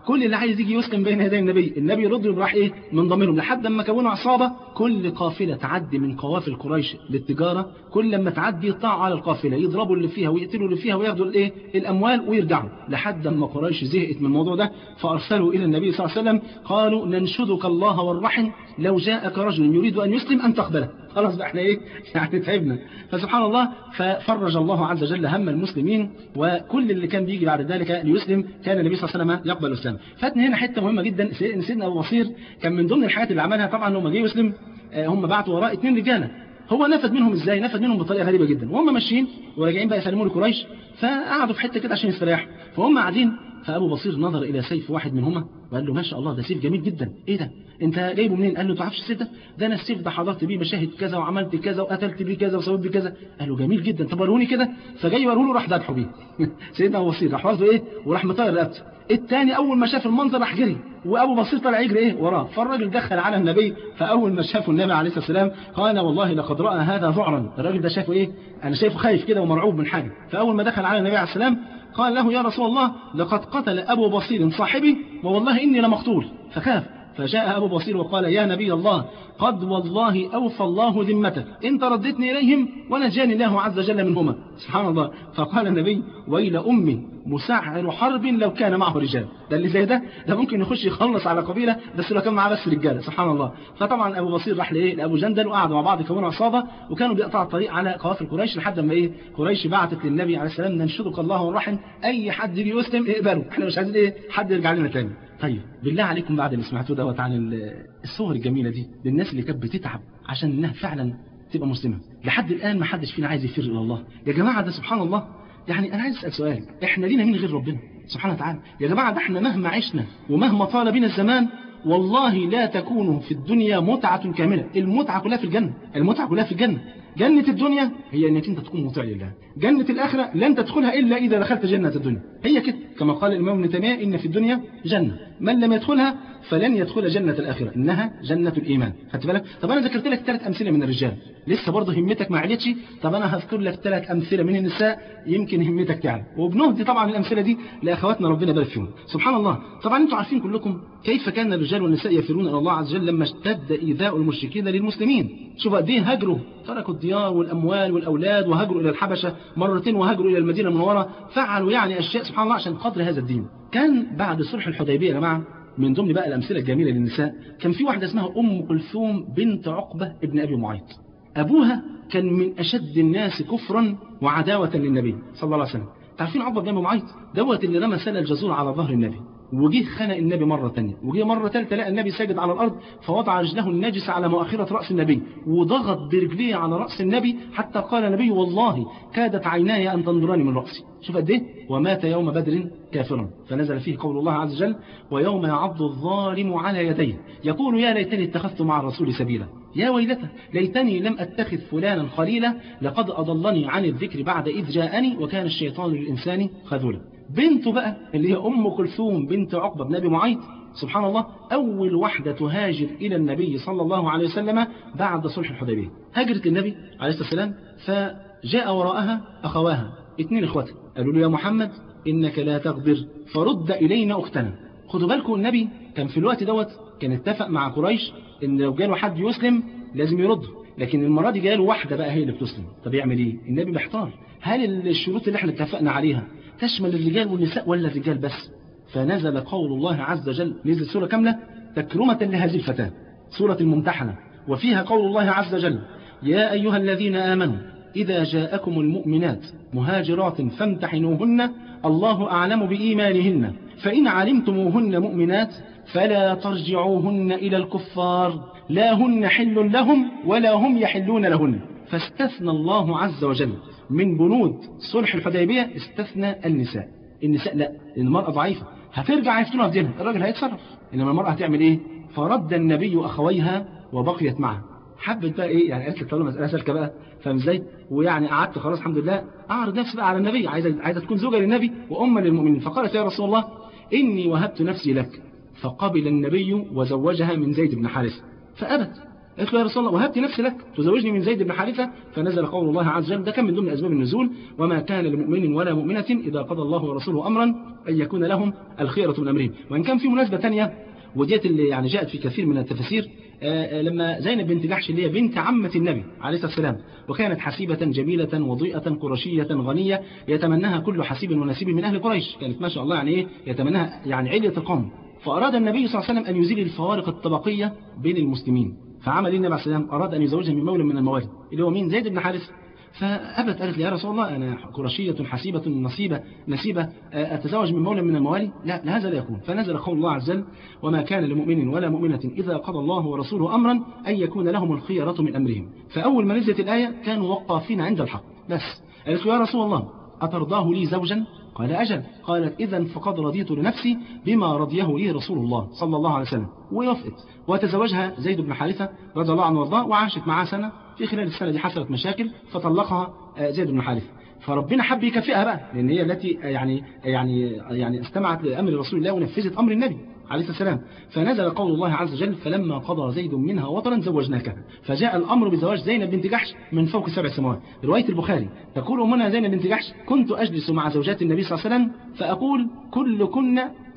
كل اللي عايز يجي يسلم بين يدي النبي النبي يرد راح ايه من ضميرهم لحد ما كونوا عصابه كل قافله تعدي من قوافل قريش للتجاره كل لما تعدي يقطعوا على القافله يضربوا اللي فيها ويقتلوا اللي فيها وياخدوا الايه الاموال ويرجعوا لحد ما قريش زهقت من الموضوع ده فارسلوا الى النبي صلى الله عليه وسلم قالوا ننشدك الله والرحم لو جاءك رجل يريد ان يسلم ان تقبله خلاص بقى احنا ايه يعني تعبنا فسبحان الله ففرج الله عز وجل هم المسلمين وكل اللي كان بيجي بعد ذلك ليسلم كان النبي صلى الله عليه وسلم يقبل الاسلام فاتنا هنا حته مهمه جدا سيدنا ابو بصير كان من ضمن الحاجات اللي عملها طبعا لما جه يسلم هم بعتوا وراه اثنين رجاله هو نفذ منهم ازاي نفذ منهم بطريقه غريبه جدا وهم ماشيين وراجعين بقى يسلموا لقريش فقعدوا في حته كده عشان يستريحوا فهم قاعدين فابو بصير نظر الى سيف واحد منهما وقال له ما شاء الله ده سيف جميل جدا ايه ده انت جايبه منين قال له تعرفش السيف ده ده انا السيف ده حضرت بيه مشاهد كذا وعملت كذا وقتلت بيه كذا وسويت بيه كذا قال له جميل جدا طب وروني كده فجاي وريه له راح ذبحه بيه سيدنا ابو بصير راح واخده ايه وراح مطير رقبته الثاني اول ما شاف المنظر راح جري وابو بصير طلع يجري ايه وراه فالراجل دخل على النبي فاول ما شافه النبي عليه الصلاه والسلام قال والله لقد راى هذا ذعرا الراجل ده شافه ايه انا شايفه خايف كده ومرعوب من حاجه فاول ما دخل على النبي عليه السلام قال له يا رسول الله لقد قتل أبو بصير صاحبي ووالله إني لمقتول فخاف فجاء أبو بصير وقال يا نبي الله قد والله أوفى الله ذمتك إن تردتني إليهم ونجاني الله عز وجل منهما سبحان الله فقال النبي ويل أمي مسعر حرب لو كان معه رجال ده اللي زي ده ده ممكن يخش يخلص على قبيلة بس لو كان معاه بس رجالة سبحان الله فطبعا أبو بصير راح لإيه لأبو جندل وقعدوا مع بعض يكونوا عصابة وكانوا بيقطعوا الطريق على قوافل قريش لحد ما إيه قريش بعتت للنبي عليه السلام ننشدك الله والرحم أي حد يجي يسلم اقبله احنا مش عايزين إيه حد يرجع لنا تاني طيب بالله عليكم بعد اللي سمعتوه دوت عن الصور الجميلة دي للناس اللي كانت بتتعب عشان انها فعلا تبقى مسلمة لحد الآن ما حدش فينا عايز يفر إلى الله يا جماعة ده سبحان الله يعني أنا عايز أسأل سؤال إحنا لينا مين غير ربنا سبحانه وتعالى يا جماعة ده إحنا مهما عشنا ومهما طال بنا الزمان والله لا تكون في الدنيا متعة كاملة المتعة كلها في الجنة المتعة كلها في الجنة جنة الدنيا هي انك انت تكون مطيع لله جنة الآخرة لن تدخلها إلا إذا دخلت جنة الدنيا هي كده كما قال الإمام ابن تيمية إن في الدنيا جنة من لم يدخلها فلن يدخل جنة الآخرة إنها جنة الإيمان خدت بالك طب أنا ذكرت لك ثلاث أمثلة من الرجال لسه برضه همتك ما عليتش طب أنا هذكر لك ثلاث أمثلة من النساء يمكن همتك تعلى وبنهدي طبعا الأمثلة دي لأخواتنا ربنا يبارك فيهم سبحان الله طبعا أنتم عارفين كلكم كيف كان الرجال والنساء يفرون إلى الله عز وجل لما اشتد إيذاء المشركين للمسلمين شوف قد ايه هاجروا تركوا الديار والأموال والأولاد وهاجروا إلى الحبشة مرتين وهاجروا إلى المدينة المنورة فعلوا يعني أشياء سبحان الله عشان قدر هذا الدين كان بعد صلح الحديبية يا جماعة من ضمن بقى الأمثلة الجميلة للنساء كان في واحدة اسمها أم كلثوم بنت عقبة ابن أبي معيط أبوها كان من أشد الناس كفرا وعداوة للنبي صلى الله عليه وسلم تعرفين عقبة بن أبي معيط دوت اللي رمى سنة الجزور على ظهر النبي وجه خنق النبي مرة تانية وجه مرة ثالثة لقى النبي ساجد على الأرض فوضع رجله النجسة على مؤخرة رأس النبي وضغط برجليه على رأس النبي حتى قال النبي والله كادت عيناي أن تنظراني من رأسي شوف قد ايه ومات يوم بدر كافرا فنزل فيه قول الله عز وجل ويوم يعض الظالم على يديه يقول يا ليتني اتخذت مع الرسول سبيلا يا ويلته ليتني لم أتخذ فلانا خليلا لقد أضلني عن الذكر بعد إذ جاءني وكان الشيطان للإنسان خذولا بنته بقى اللي هي أم كلثوم بنت عقبة بن أبي معيط سبحان الله أول واحدة تهاجر إلى النبي صلى الله عليه وسلم بعد صلح الحديبية هاجرت النبي عليه الصلاة والسلام فجاء وراءها أخواها اثنين إخواتها قالوا له يا محمد إنك لا تغدر فرد إلينا أختنا خدوا بالكم النبي كان في الوقت دوت كان اتفق مع قريش إن لو جاله حد يسلم لازم يرده لكن المرة دي جاله واحدة بقى هي اللي بتسلم طب يعمل إيه النبي محتار هل الشروط اللي احنا اتفقنا عليها تشمل الرجال والنساء ولا الرجال بس فنزل قول الله عز وجل نزل سورة كاملة تكرمة لهذه الفتاة سورة الممتحنة وفيها قول الله عز وجل يا أيها الذين آمنوا إذا جاءكم المؤمنات مهاجرات فامتحنوهن الله أعلم بإيمانهن فإن علمتموهن مؤمنات فلا ترجعوهن إلى الكفار لا هن حل لهم ولا هم يحلون لهن فاستثنى الله عز وجل من بنود صلح الحديبية استثنى النساء النساء لا لأن المرأة ضعيفة هترجع يفتنها في دينها الراجل هيتصرف إنما المرأة هتعمل إيه فرد النبي أخويها وبقيت معها حبت بقى ايه يعني قالت لك طالما مساله سالكه بقى فاهم ازاي ويعني قعدت خلاص الحمد لله اعرض نفسي بقى على النبي عايزه عايزه تكون زوجه للنبي وام للمؤمنين فقالت يا رسول الله اني وهبت نفسي لك فقبل النبي وزوجها من زيد بن حارثه فابت قالت له يا رسول الله وهبت نفسي لك تزوجني من زيد بن حارثة فنزل قول الله عز وجل ده كان من ضمن أسباب النزول وما كان لمؤمن ولا مؤمنة إذا قضى الله ورسوله أمرا أن يكون لهم الخيرة من أمرهم وإن كان في مناسبة تانية وديت اللي يعني جاءت في كثير من التفاسير آه، آه، لما زينب بنت جحش اللي هي بنت عمة النبي عليه الصلاة والسلام وكانت حسيبة جميلة وضيئة قرشية غنية يتمناها كل حسيب ونسيب من أهل قريش كانت ما شاء الله يعني إيه يتمناها يعني علية القوم فأراد النبي صلى الله عليه وسلم أن يزيل الفوارق الطبقية بين المسلمين فعمل إيه النبي عليه الصلاة والسلام أراد أن يزوجها من مولى من الموالي اللي هو مين زيد بن حارث فأبت قالت لي يا رسول الله أنا قرشية حسيبة نصيبة نسيبة آه، أتزوج من مولى من الموالي لا لا هذا لا يكون فنزل قول الله عز وجل وما كان لمؤمن ولا مؤمنة إذا قضى الله ورسوله أمرا أن يكون لهم الخيرة من أمرهم فأول ما نزلت الآية كانوا وقافين عند الحق بس قالت له يا رسول الله أترضاه لي زوجا قال أجل قالت إذا فقد رضيت لنفسي بما رضيه لي رسول الله صلى الله عليه وسلم ووافقت وتزوجها زيد بن حارثة رضي الله عنه وارضاه وعاشت معاه سنة في خلال السنة دي حصلت مشاكل فطلقها آه، زيد بن حارثة فربنا حب يكافئها بقى لأن هي التي آه، يعني يعني يعني استمعت لأمر رسول الله ونفذت أمر النبي عليه الصلاة والسلام فنزل قول الله عز وجل فلما قضى زيد منها وطرا زوجناك فجاء الأمر بزواج زينب بنت جحش من فوق سبع سماوات رواية البخاري تقول أمنا زينب بنت جحش كنت أجلس مع زوجات النبي صلى الله عليه وسلم فأقول كلكن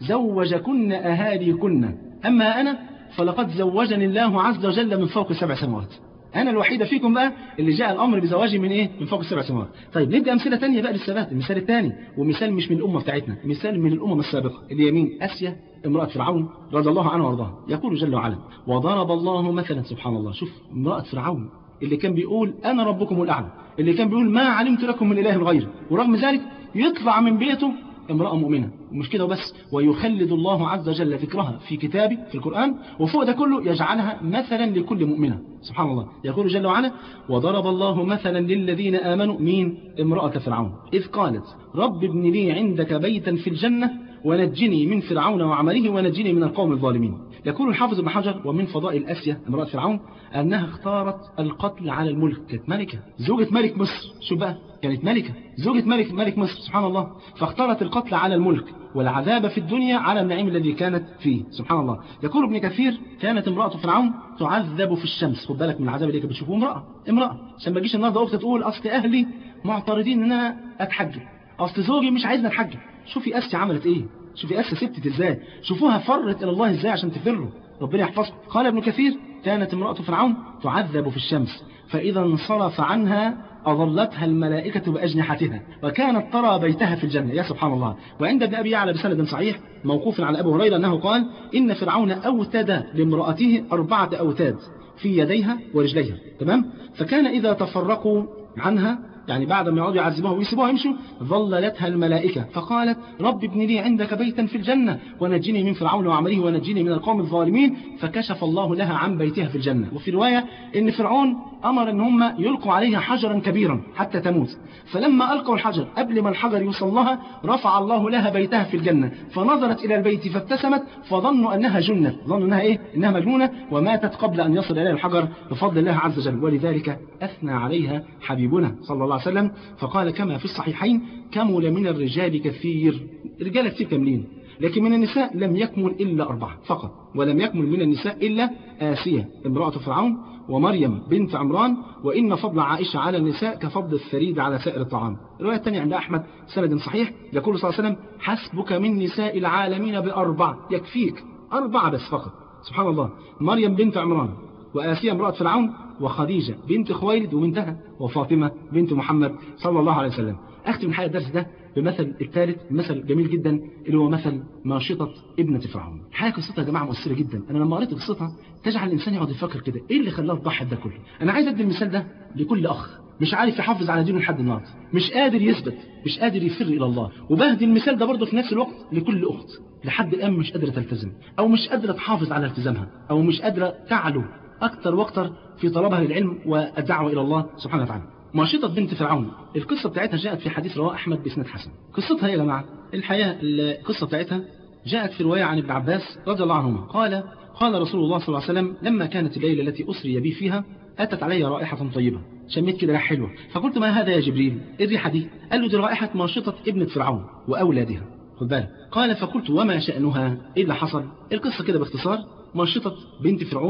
زوجكن أهاليكن أما أنا فلقد زوجني الله عز وجل من فوق سبع سماوات أنا الوحيدة فيكم بقى اللي جاء الأمر بزواجي من إيه؟ من فوق السبع سماوات. طيب ندي أمثلة تانية بقى للثبات، المثال الثاني ومثال مش من الأمة بتاعتنا، مثال من الأمم السابقة اللي هي مين؟ آسيا امرأة فرعون رضي الله عنها وارضاها، يقول جل وعلا: وضرب الله مثلا سبحان الله، شوف امرأة فرعون اللي كان بيقول أنا ربكم الأعلى، اللي كان بيقول ما علمت لكم من إله غيري، ورغم ذلك يطلع من بيته امرأة مؤمنة مش كده وبس ويخلد الله عز وجل ذكرها في كتابه في القرآن وفوق ده كله يجعلها مثلا لكل مؤمنة سبحان الله يقول جل وعلا وضرب الله مثلا للذين آمنوا مين امرأة فرعون إذ قالت رب ابن لي عندك بيتا في الجنة ونجني من فرعون وعمله ونجني من القوم الظالمين يقول الحافظ ابن حجر ومن فضائل آسيا امرأة فرعون أنها اختارت القتل على الملك كانت ملكة زوجة ملك مصر شو بقى كانت ملكة زوجة ملك ملك مصر سبحان الله فاختارت القتل على الملك والعذاب في الدنيا على النعيم الذي كانت فيه سبحان الله يقول ابن كثير كانت امرأة فرعون تعذب في الشمس خد بالك من العذاب اللي كانت بتشوفه امرأة امرأة عشان ما تجيش النهارده اخت تقول اصل اهلي معترضين ان انا اتحجب اصل زوجي مش عايزني اتحجب شوفي اسيا عملت ايه شوفي اسيا سبتت ازاي شوفوها فرت الى الله ازاي عشان تفروا ربنا يحفظكم قال ابن كثير كانت امرأة فرعون تعذب في الشمس فإذا انصرف عنها أظلتها الملائكة بأجنحتها وكانت ترى بيتها في الجنة يا سبحان الله وعند ابن أبي يعلى بسند صحيح موقوف على أبو هريرة أنه قال إن فرعون أوتد لامرأته أربعة أوتاد في يديها ورجليها تمام فكان إذا تفرقوا عنها يعني بعد ما يقعدوا يعذبوها ويسيبوها يمشوا ظللتها الملائكة فقالت رب ابن لي عندك بيتا في الجنة ونجني من فرعون وعمله ونجني من القوم الظالمين فكشف الله لها عن بيتها في الجنة وفي رواية ان فرعون أمر ان هم يلقوا عليها حجرا كبيرا حتى تموت فلما ألقوا الحجر قبل ما الحجر يوصل لها رفع الله لها بيتها في الجنة فنظرت إلى البيت فابتسمت فظنوا أنها جنة ظنوا أنها إيه إنها مجنونة وماتت قبل أن يصل إليها الحجر بفضل الله عز وجل ولذلك أثنى عليها حبيبنا صلى الله عليه وسلم فقال كما في الصحيحين كمل من الرجال كثير رجال كثير كاملين لكن من النساء لم يكمل إلا أربعة فقط ولم يكمل من النساء إلا آسية امرأة فرعون ومريم بنت عمران وإن فضل عائشة على النساء كفضل الثريد على سائر الطعام الرواية الثانية عند أحمد سند صحيح يقول صلى الله عليه وسلم حسبك من نساء العالمين بأربع يكفيك أربعة بس فقط سبحان الله مريم بنت عمران وآسيا امرأة فرعون وخديجة بنت خويلد وبنتها وفاطمة بنت محمد صلى الله عليه وسلم أختم الحقيقة الدرس ده بمثل الثالث مثل جميل جدا اللي هو مثل ماشطة ابنة فرعون الحقيقة قصتها يا جماعة مؤثرة جدا أنا لما قريت قصتها تجعل الإنسان يقعد يفكر كده إيه اللي خلاه تضحي ده كله أنا عايز أدي المثال ده لكل أخ مش عارف يحافظ على دينه لحد النهارده مش قادر يثبت مش قادر يفر إلى الله وبهدي المثال ده برضه في نفس الوقت لكل أخت لحد الآن مش قادرة تلتزم أو مش قادرة تحافظ على التزامها أو مش قادرة تعلو أكثر واكثر في طلبها للعلم والدعوة إلى الله سبحانه وتعالى ماشطة بنت فرعون القصة بتاعتها جاءت في حديث رواه أحمد بإسناد حسن قصتها يا جماعة الحقيقة القصة بتاعتها جاءت في رواية عن ابن عباس رضي الله عنهما قال قال رسول الله صلى الله عليه وسلم لما كانت الليلة التي أسري بي فيها أتت علي رائحة طيبة شميت كده ريحة حلوة فقلت ما هذا يا جبريل إيه الريحة دي قال له دي رائحة ماشطة ابنة فرعون وأولادها خد بالك قال فقلت وما شأنها إيه اللي حصل القصة كده باختصار ماشطة بنت فرعون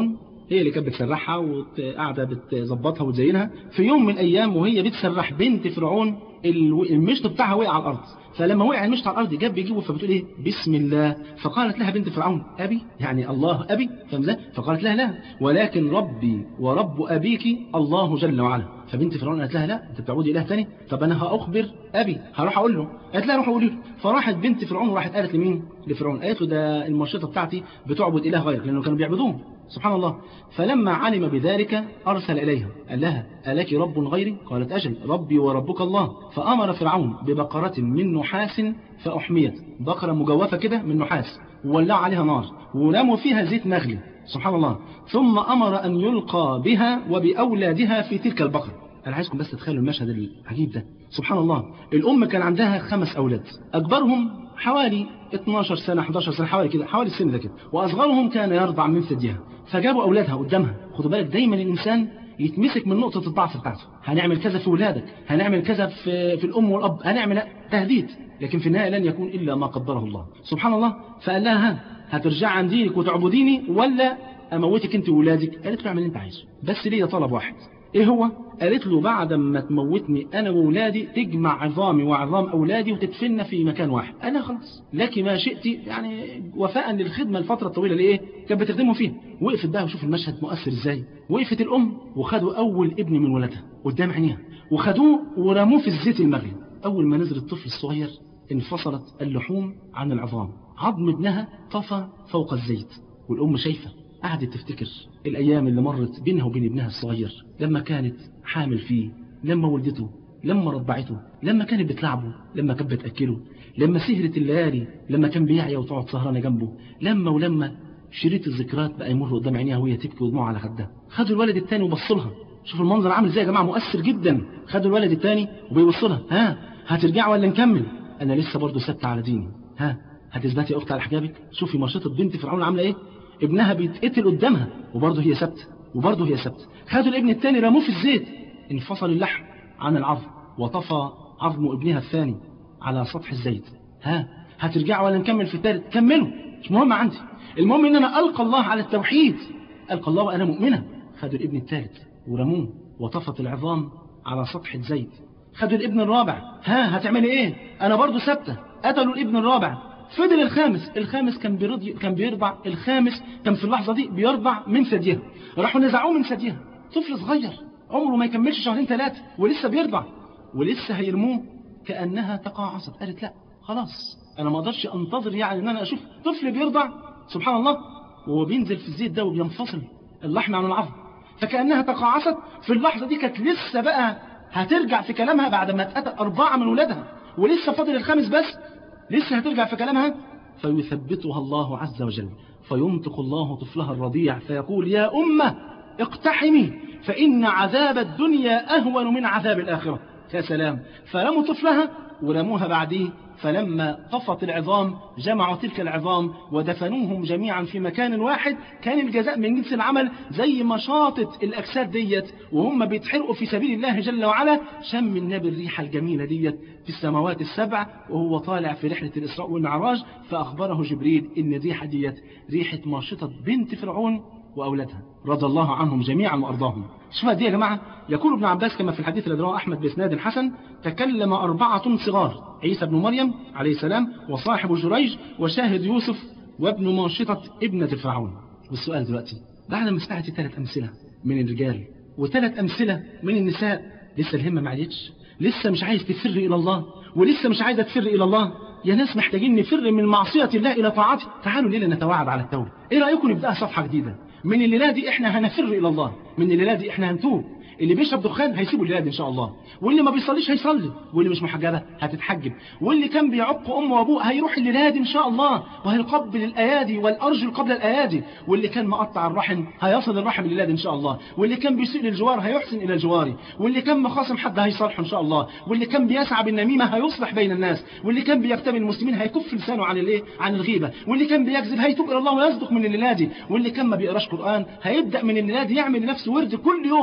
هي اللي كانت بتسرحها وقاعده بتظبطها وتزينها في يوم من الايام وهي بتسرح بنت فرعون ال- المشط بتاعها وقع على الارض فلما وقع المشط على الارض جاب بيجيبه فبتقول ايه بسم الله فقالت لها بنت فرعون ابي يعني الله ابي فاهم ازاي؟ فقالت لها لا ولكن ربي ورب ابيك الله جل وعلا فبنت فرعون قالت لها لا انت بتعبدي اله تاني طب انا هاخبر ابي هروح اقول له قالت لها روح قولي له فراحت بنت فرعون وراحت قالت لمين لفرعون قالت له ده المرشطه بتاعتي بتعبد اله غيرك لانه كانوا بيعبدوه سبحان الله فلما علم بذلك أرسل إليها قال لها ألك رب غيري قالت أجل ربي وربك الله فأمر فرعون ببقرة من نحاس فأحميت بقرة مجوفة كده من نحاس وولع عليها نار ورموا فيها زيت مغلي سبحان الله ثم أمر أن يلقى بها وبأولادها في تلك البقرة أنا عايزكم بس تتخيلوا المشهد العجيب ده سبحان الله الأم كان عندها خمس أولاد أكبرهم حوالي 12 سنة 11 سنة حوالي كده حوالي السن ده كده وأصغرهم كان يرضع من ثديها فجابوا أولادها قدامها خدوا بالك دايما الإنسان يتمسك من نقطة الضعف بتاعته هنعمل كذا في ولادك هنعمل كذا في, في الأم والأب هنعمل تهديد لكن في النهاية لن يكون إلا ما قدره الله سبحان الله فقال لها ها هترجع عن دينك وتعبديني ولا أموتك أنت وولادك قالت له اعمل اللي أنت عايزه بس ليا طلب واحد ايه هو قالت له بعد ما تموتني انا وولادي تجمع عظامي وعظام اولادي وتدفننا في مكان واحد انا خلاص لك ما شئت يعني وفاء للخدمه الفتره الطويله اللي ايه كانت بتخدمه فيها وقفت بقى وشوف المشهد مؤثر ازاي وقفت الام وخدوا اول ابن من ولادها قدام عينيها وخدوه ورموه في الزيت المغلي اول ما نزل الطفل الصغير انفصلت اللحوم عن العظام عظم ابنها طفى فوق الزيت والام شايفه قعدت تفتكر الأيام اللي مرت بينها وبين ابنها الصغير لما كانت حامل فيه لما ولدته لما رضعته لما كانت بتلعبه لما كانت بتأكله لما سهرت الليالي لما كان بيعيا وتقعد سهرانة جنبه لما ولما شريط الذكريات بقى يمر قدام عينيها وهي تبكي ودموعها على خدها خدوا الولد التاني وبصوا لها شوف المنظر عامل ازاي يا جماعه مؤثر جدا خدوا الولد التاني وبيبصوا لها ها هترجع ولا نكمل انا لسه برضه ثابته على ديني ها هتثبتي يا اختي على حجابك شوفي مرشطه بنت فرعون عامله ايه ابنها بيتقتل قدامها وبرضه هي ثابته وبرضه هي ثابته خدوا الابن الثاني رموه في الزيت انفصل اللحم عن العظم وطفى عظم ابنها الثاني على سطح الزيت ها هترجعوا ولا نكمل في الثالث كملوا مش مهم عندي المهم ان انا القى الله على التوحيد القى الله وانا مؤمنه خدوا الابن الثالث ورموه وطفت العظام على سطح الزيت خدوا الابن الرابع ها هتعملي ايه انا برضه ثابته قتلوا الابن الرابع فضل الخامس الخامس كان بيرضي كان بيرضع الخامس كان في اللحظه دي بيرضع من ثديها راحوا نزعوه من ثديها طفل صغير عمره ما يكملش شهرين ثلاثه ولسه بيرضع ولسه هيرموه كانها تقاعست قالت لا خلاص انا ما اقدرش انتظر يعني ان انا اشوف طفل بيرضع سبحان الله وهو بينزل في الزيت ده وبينفصل اللحم عن العظم فكانها تقاعست في اللحظه دي كانت لسه بقى هترجع في كلامها بعد ما اتقتل اربعه من ولادها ولسه فاضل الخامس بس لسه هترجع في كلامها فيثبتها الله عز وجل فينطق الله طفلها الرضيع فيقول يا أمة اقتحمي فإن عذاب الدنيا أهون من عذاب الآخرة يا سلام فرموا طفلها ورموها بعديه فلما طفت العظام جمعوا تلك العظام ودفنوهم جميعا في مكان واحد كان الجزاء من جنس العمل زي ما شاطت الأجساد ديت وهم بيتحرقوا في سبيل الله جل وعلا شم النبي الريحة الجميلة ديت في السماوات السبع وهو طالع في رحلة الإسراء والمعراج فأخبره جبريل إن الريحة ديت ريحة ماشطة بنت فرعون وأولادها رضي الله عنهم جميعا وأرضاهم شوفوا دي يا جماعة يقول ابن عباس كما في الحديث الذي رواه أحمد بإسناد حسن تكلم أربعة صغار عيسى بن مريم عليه السلام وصاحب جريج وشاهد يوسف وابن ماشطة ابنة فرعون والسؤال دلوقتي بعد ما سمعت ثلاث أمثلة من الرجال وثلاث أمثلة من النساء لسه الهمة ما عادتش لسه مش عايز تفر إلى الله ولسه مش عايزة تفر إلى الله يا ناس محتاجين نفر من معصية الله إلى طاعته تعالوا ليلة نتواعد على التوبة إيه رأيكم نبدأ صفحة جديدة من الليلة دي إحنا هنفر إلى الله من الليلة دي إحنا هنتوب اللي بيشرب دخان هيسيبوا الليلة دي إن شاء الله واللي ما بيصليش هيصلي واللي مش محجبة هتتحجب واللي كان بيعق أمه وأبوه هيروح الليلة دي إن شاء الله وهيقبل الأيادي والأرجل قبل الأيادي واللي كان مقطع الرحم هيصل الرحم الليلة دي إن شاء الله واللي كان بيسيء للجوار هيحسن إلى الجوار واللي كان مخاصم حد هيصالحه إن شاء الله واللي كان بيسعى بالنميمة هيصلح بين الناس واللي كان بيغتاب المسلمين هيكف لسانه عن الايه عن الغيبة واللي كان بيكذب هيتوب إلى الله ويصدق من الليلة دي واللي كان ما بيقراش قرآن هيبدأ من الليلة دي يعمل لنفسه ورد كل يوم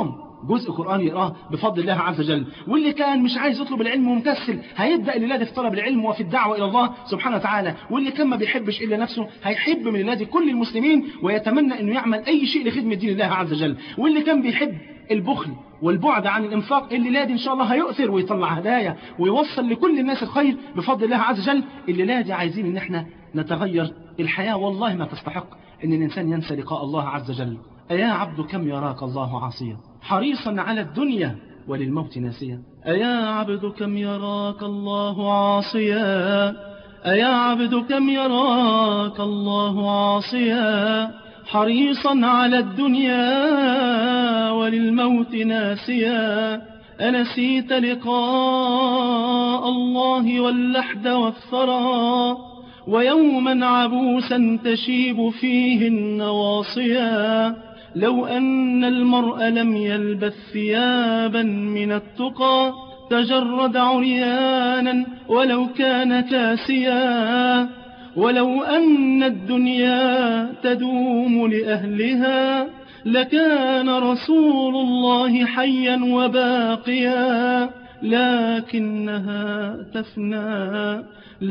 جزء قرآن يقراه بفضل الله عز وجل واللي كان مش عايز يطلب العلم ومكسل هيبدأ الليلة في طلب العلم وفي الدعوة إلى الله سبحانه وتعالى واللي كان ما بيحبش إلا نفسه هيحب من الليلة كل المسلمين ويتمنى أنه يعمل أي شيء لخدمة دين الله عز وجل واللي كان بيحب البخل والبعد عن الإنفاق الليلة دي إن شاء الله هيؤثر ويطلع هدايا ويوصل لكل الناس الخير بفضل الله عز وجل الليلة دي عايزين إن احنا نتغير الحياة والله ما تستحق أن الإنسان ينسى لقاء الله عز وجل أيا عبد كم يراك الله عاصيا حريصا على الدنيا وللموت ناسيا أيا عبد كم يراك الله عاصيا أيا عبد كم يراك الله عاصيا حريصا على الدنيا وللموت ناسيا أنسيت لقاء الله واللحد والثرى ويوما عبوسا تشيب فيه النواصيا لو أن المرء لم يلبث ثيابا من التقى تجرد عريانا ولو كان كاسيا ولو أن الدنيا تدوم لأهلها لكان رسول الله حيا وباقيا لكنها تفنى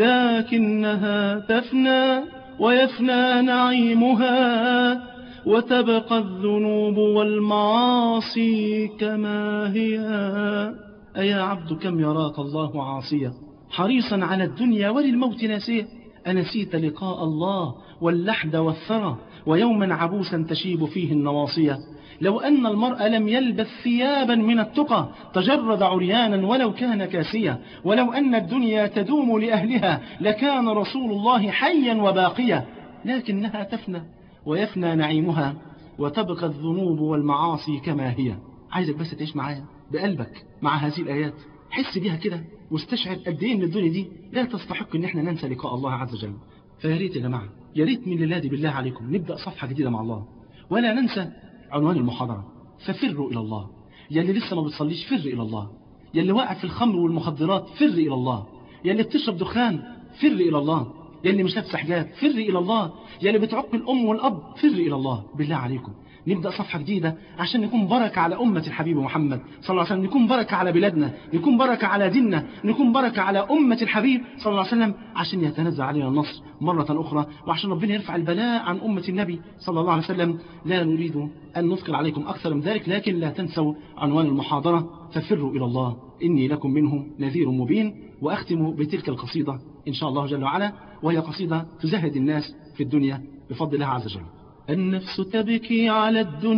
لكنها تفنى ويفنى نعيمها وتبقى الذنوب والمعاصي كما هي أيا عبد كم يراك الله عاصيا حريصا على الدنيا وللموت ناسيا أنسيت لقاء الله واللحد والثرى ويوما عبوسا تشيب فيه النواصية لو أن المرء لم يلبس ثيابا من التقى تجرد عريانا ولو كان كاسيا ولو أن الدنيا تدوم لأهلها لكان رسول الله حيا وباقيا لكنها تفنى ويفنى نعيمها وتبقى الذنوب والمعاصي كما هي عايزك بس تعيش معايا بقلبك مع هذه الآيات حس بيها كده واستشعر قد ايه ان الدنيا دي لا تستحق ان احنا ننسى لقاء الله عز وجل فيا ريت يا جماعه يا ريت من الله بالله عليكم نبدا صفحه جديده مع الله ولا ننسى عنوان المحاضره ففروا الى الله يا اللي لسه ما بتصليش فر الى الله يا اللي واقع في الخمر والمخدرات فر الى الله يا اللي بتشرب دخان فر الى الله يا اللي مش لابسه حجاب فر الى الله يا اللي بتعق الام والاب فر الى الله بالله عليكم نبدأ صفحة جديدة عشان نكون بركة على أمة الحبيب محمد صلى الله عليه وسلم نكون بركة على بلادنا نكون بركة على ديننا نكون بركة على أمة الحبيب صلى الله عليه وسلم عشان يتنزل علينا النصر مرة أخرى وعشان ربنا يرفع البلاء عن أمة النبي صلى الله عليه وسلم لا نريد أن نثقل عليكم أكثر من ذلك لكن لا تنسوا عنوان المحاضرة ففروا إلى الله إني لكم منه نذير مبين وأختم بتلك القصيدة إن شاء الله جل وعلا وهي قصيدة تزهد الناس في الدنيا بفضل الله عز وجل النفس تبكي على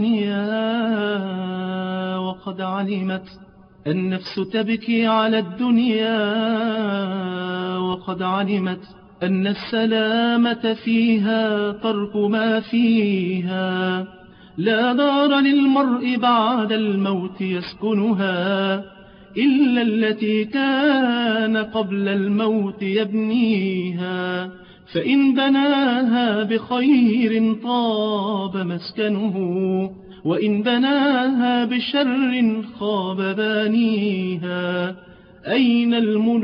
الدنيا وقد علمت النفس تبكي على الدنيا وقد علمت أن السلامة فيها ترك ما فيها لا دار للمرء بعد الموت يسكنها إلا التي كان قبل الموت يبنيها فإن بناها بخير طاب مسكنه وإن بناها بشر خاب بانيها أين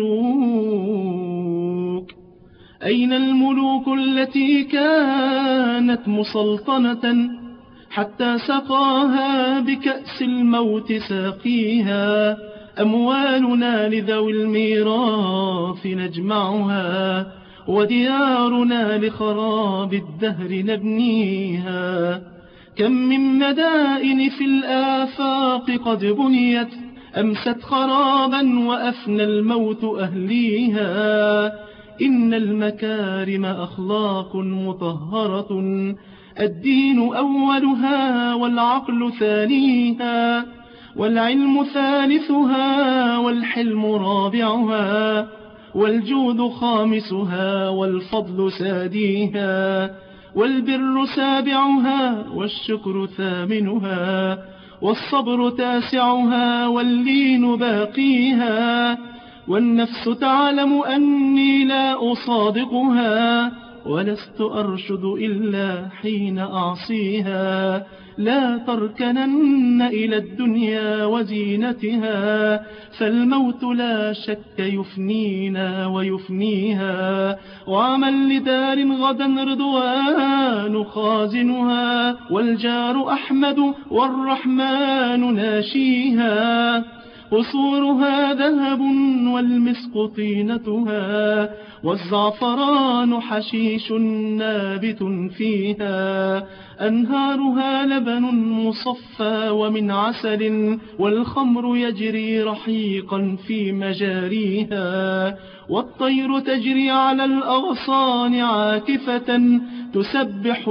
الملوك أين الملوك التي كانت مسلطنة حتى سقاها بكأس الموت ساقيها أموالنا لذوي الميراث نجمعها وديارنا لخراب الدهر نبنيها كم من مدائن في الآفاق قد بنيت أمست خرابا وأفنى الموت أهليها إن المكارم أخلاق مطهرة الدين أولها والعقل ثانيها والعلم ثالثها والحلم رابعها والجود خامسها والفضل ساديها والبر سابعها والشكر ثامنها والصبر تاسعها واللين باقيها والنفس تعلم أني لا أصادقها ولست أرشد إلا حين أعصيها لا تركنن إلى الدنيا وزينتها فالموت لا شك يفنينا ويفنيها وعمل لدار غدا رضوان خازنها والجار أحمد والرحمن ناشيها قصورها ذهب والمسك طينتها والزعفران حشيش نابت فيها أنهارها لبن مصفى ومن عسل والخمر يجري رحيقا في مجاريها والطير تجري على الأغصان عاكفة تسبح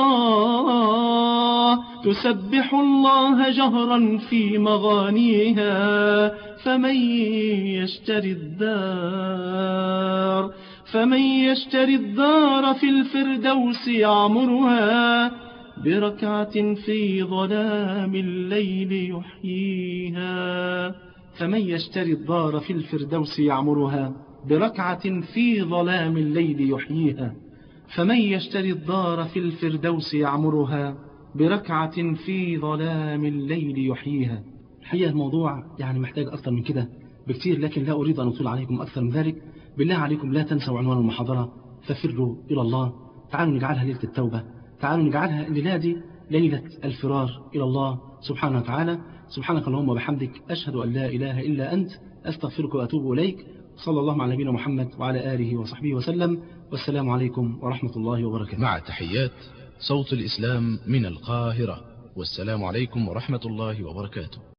الله تسبح الله جهرا في مغانيها فمن يشتري الدار فمن يشتري الدار في الفردوس يعمرها بركعة في ظلام الليل يحييها فمن يشتري الدار في الفردوس يعمرها بركعة في ظلام الليل يحييها فمن يشتري الدار في الفردوس يعمرها بركعة في ظلام الليل يحييها الحقيقة الموضوع يعني محتاج أكثر من كده بكثير لكن لا أريد أن أطول عليكم أكثر من ذلك بالله عليكم لا تنسوا عنوان المحاضرة ففروا إلى الله تعالوا نجعلها ليلة التوبة تعالوا نجعلها الليلة دي ليلة الفرار إلى الله سبحانه وتعالى سبحانك اللهم وبحمدك أشهد أن لا إله إلا أنت أستغفرك وأتوب إليك صلى الله على نبينا محمد وعلى آله وصحبه وسلم والسلام عليكم ورحمة الله وبركاته مع تحيات صوت الإسلام من القاهرة والسلام عليكم ورحمة الله وبركاته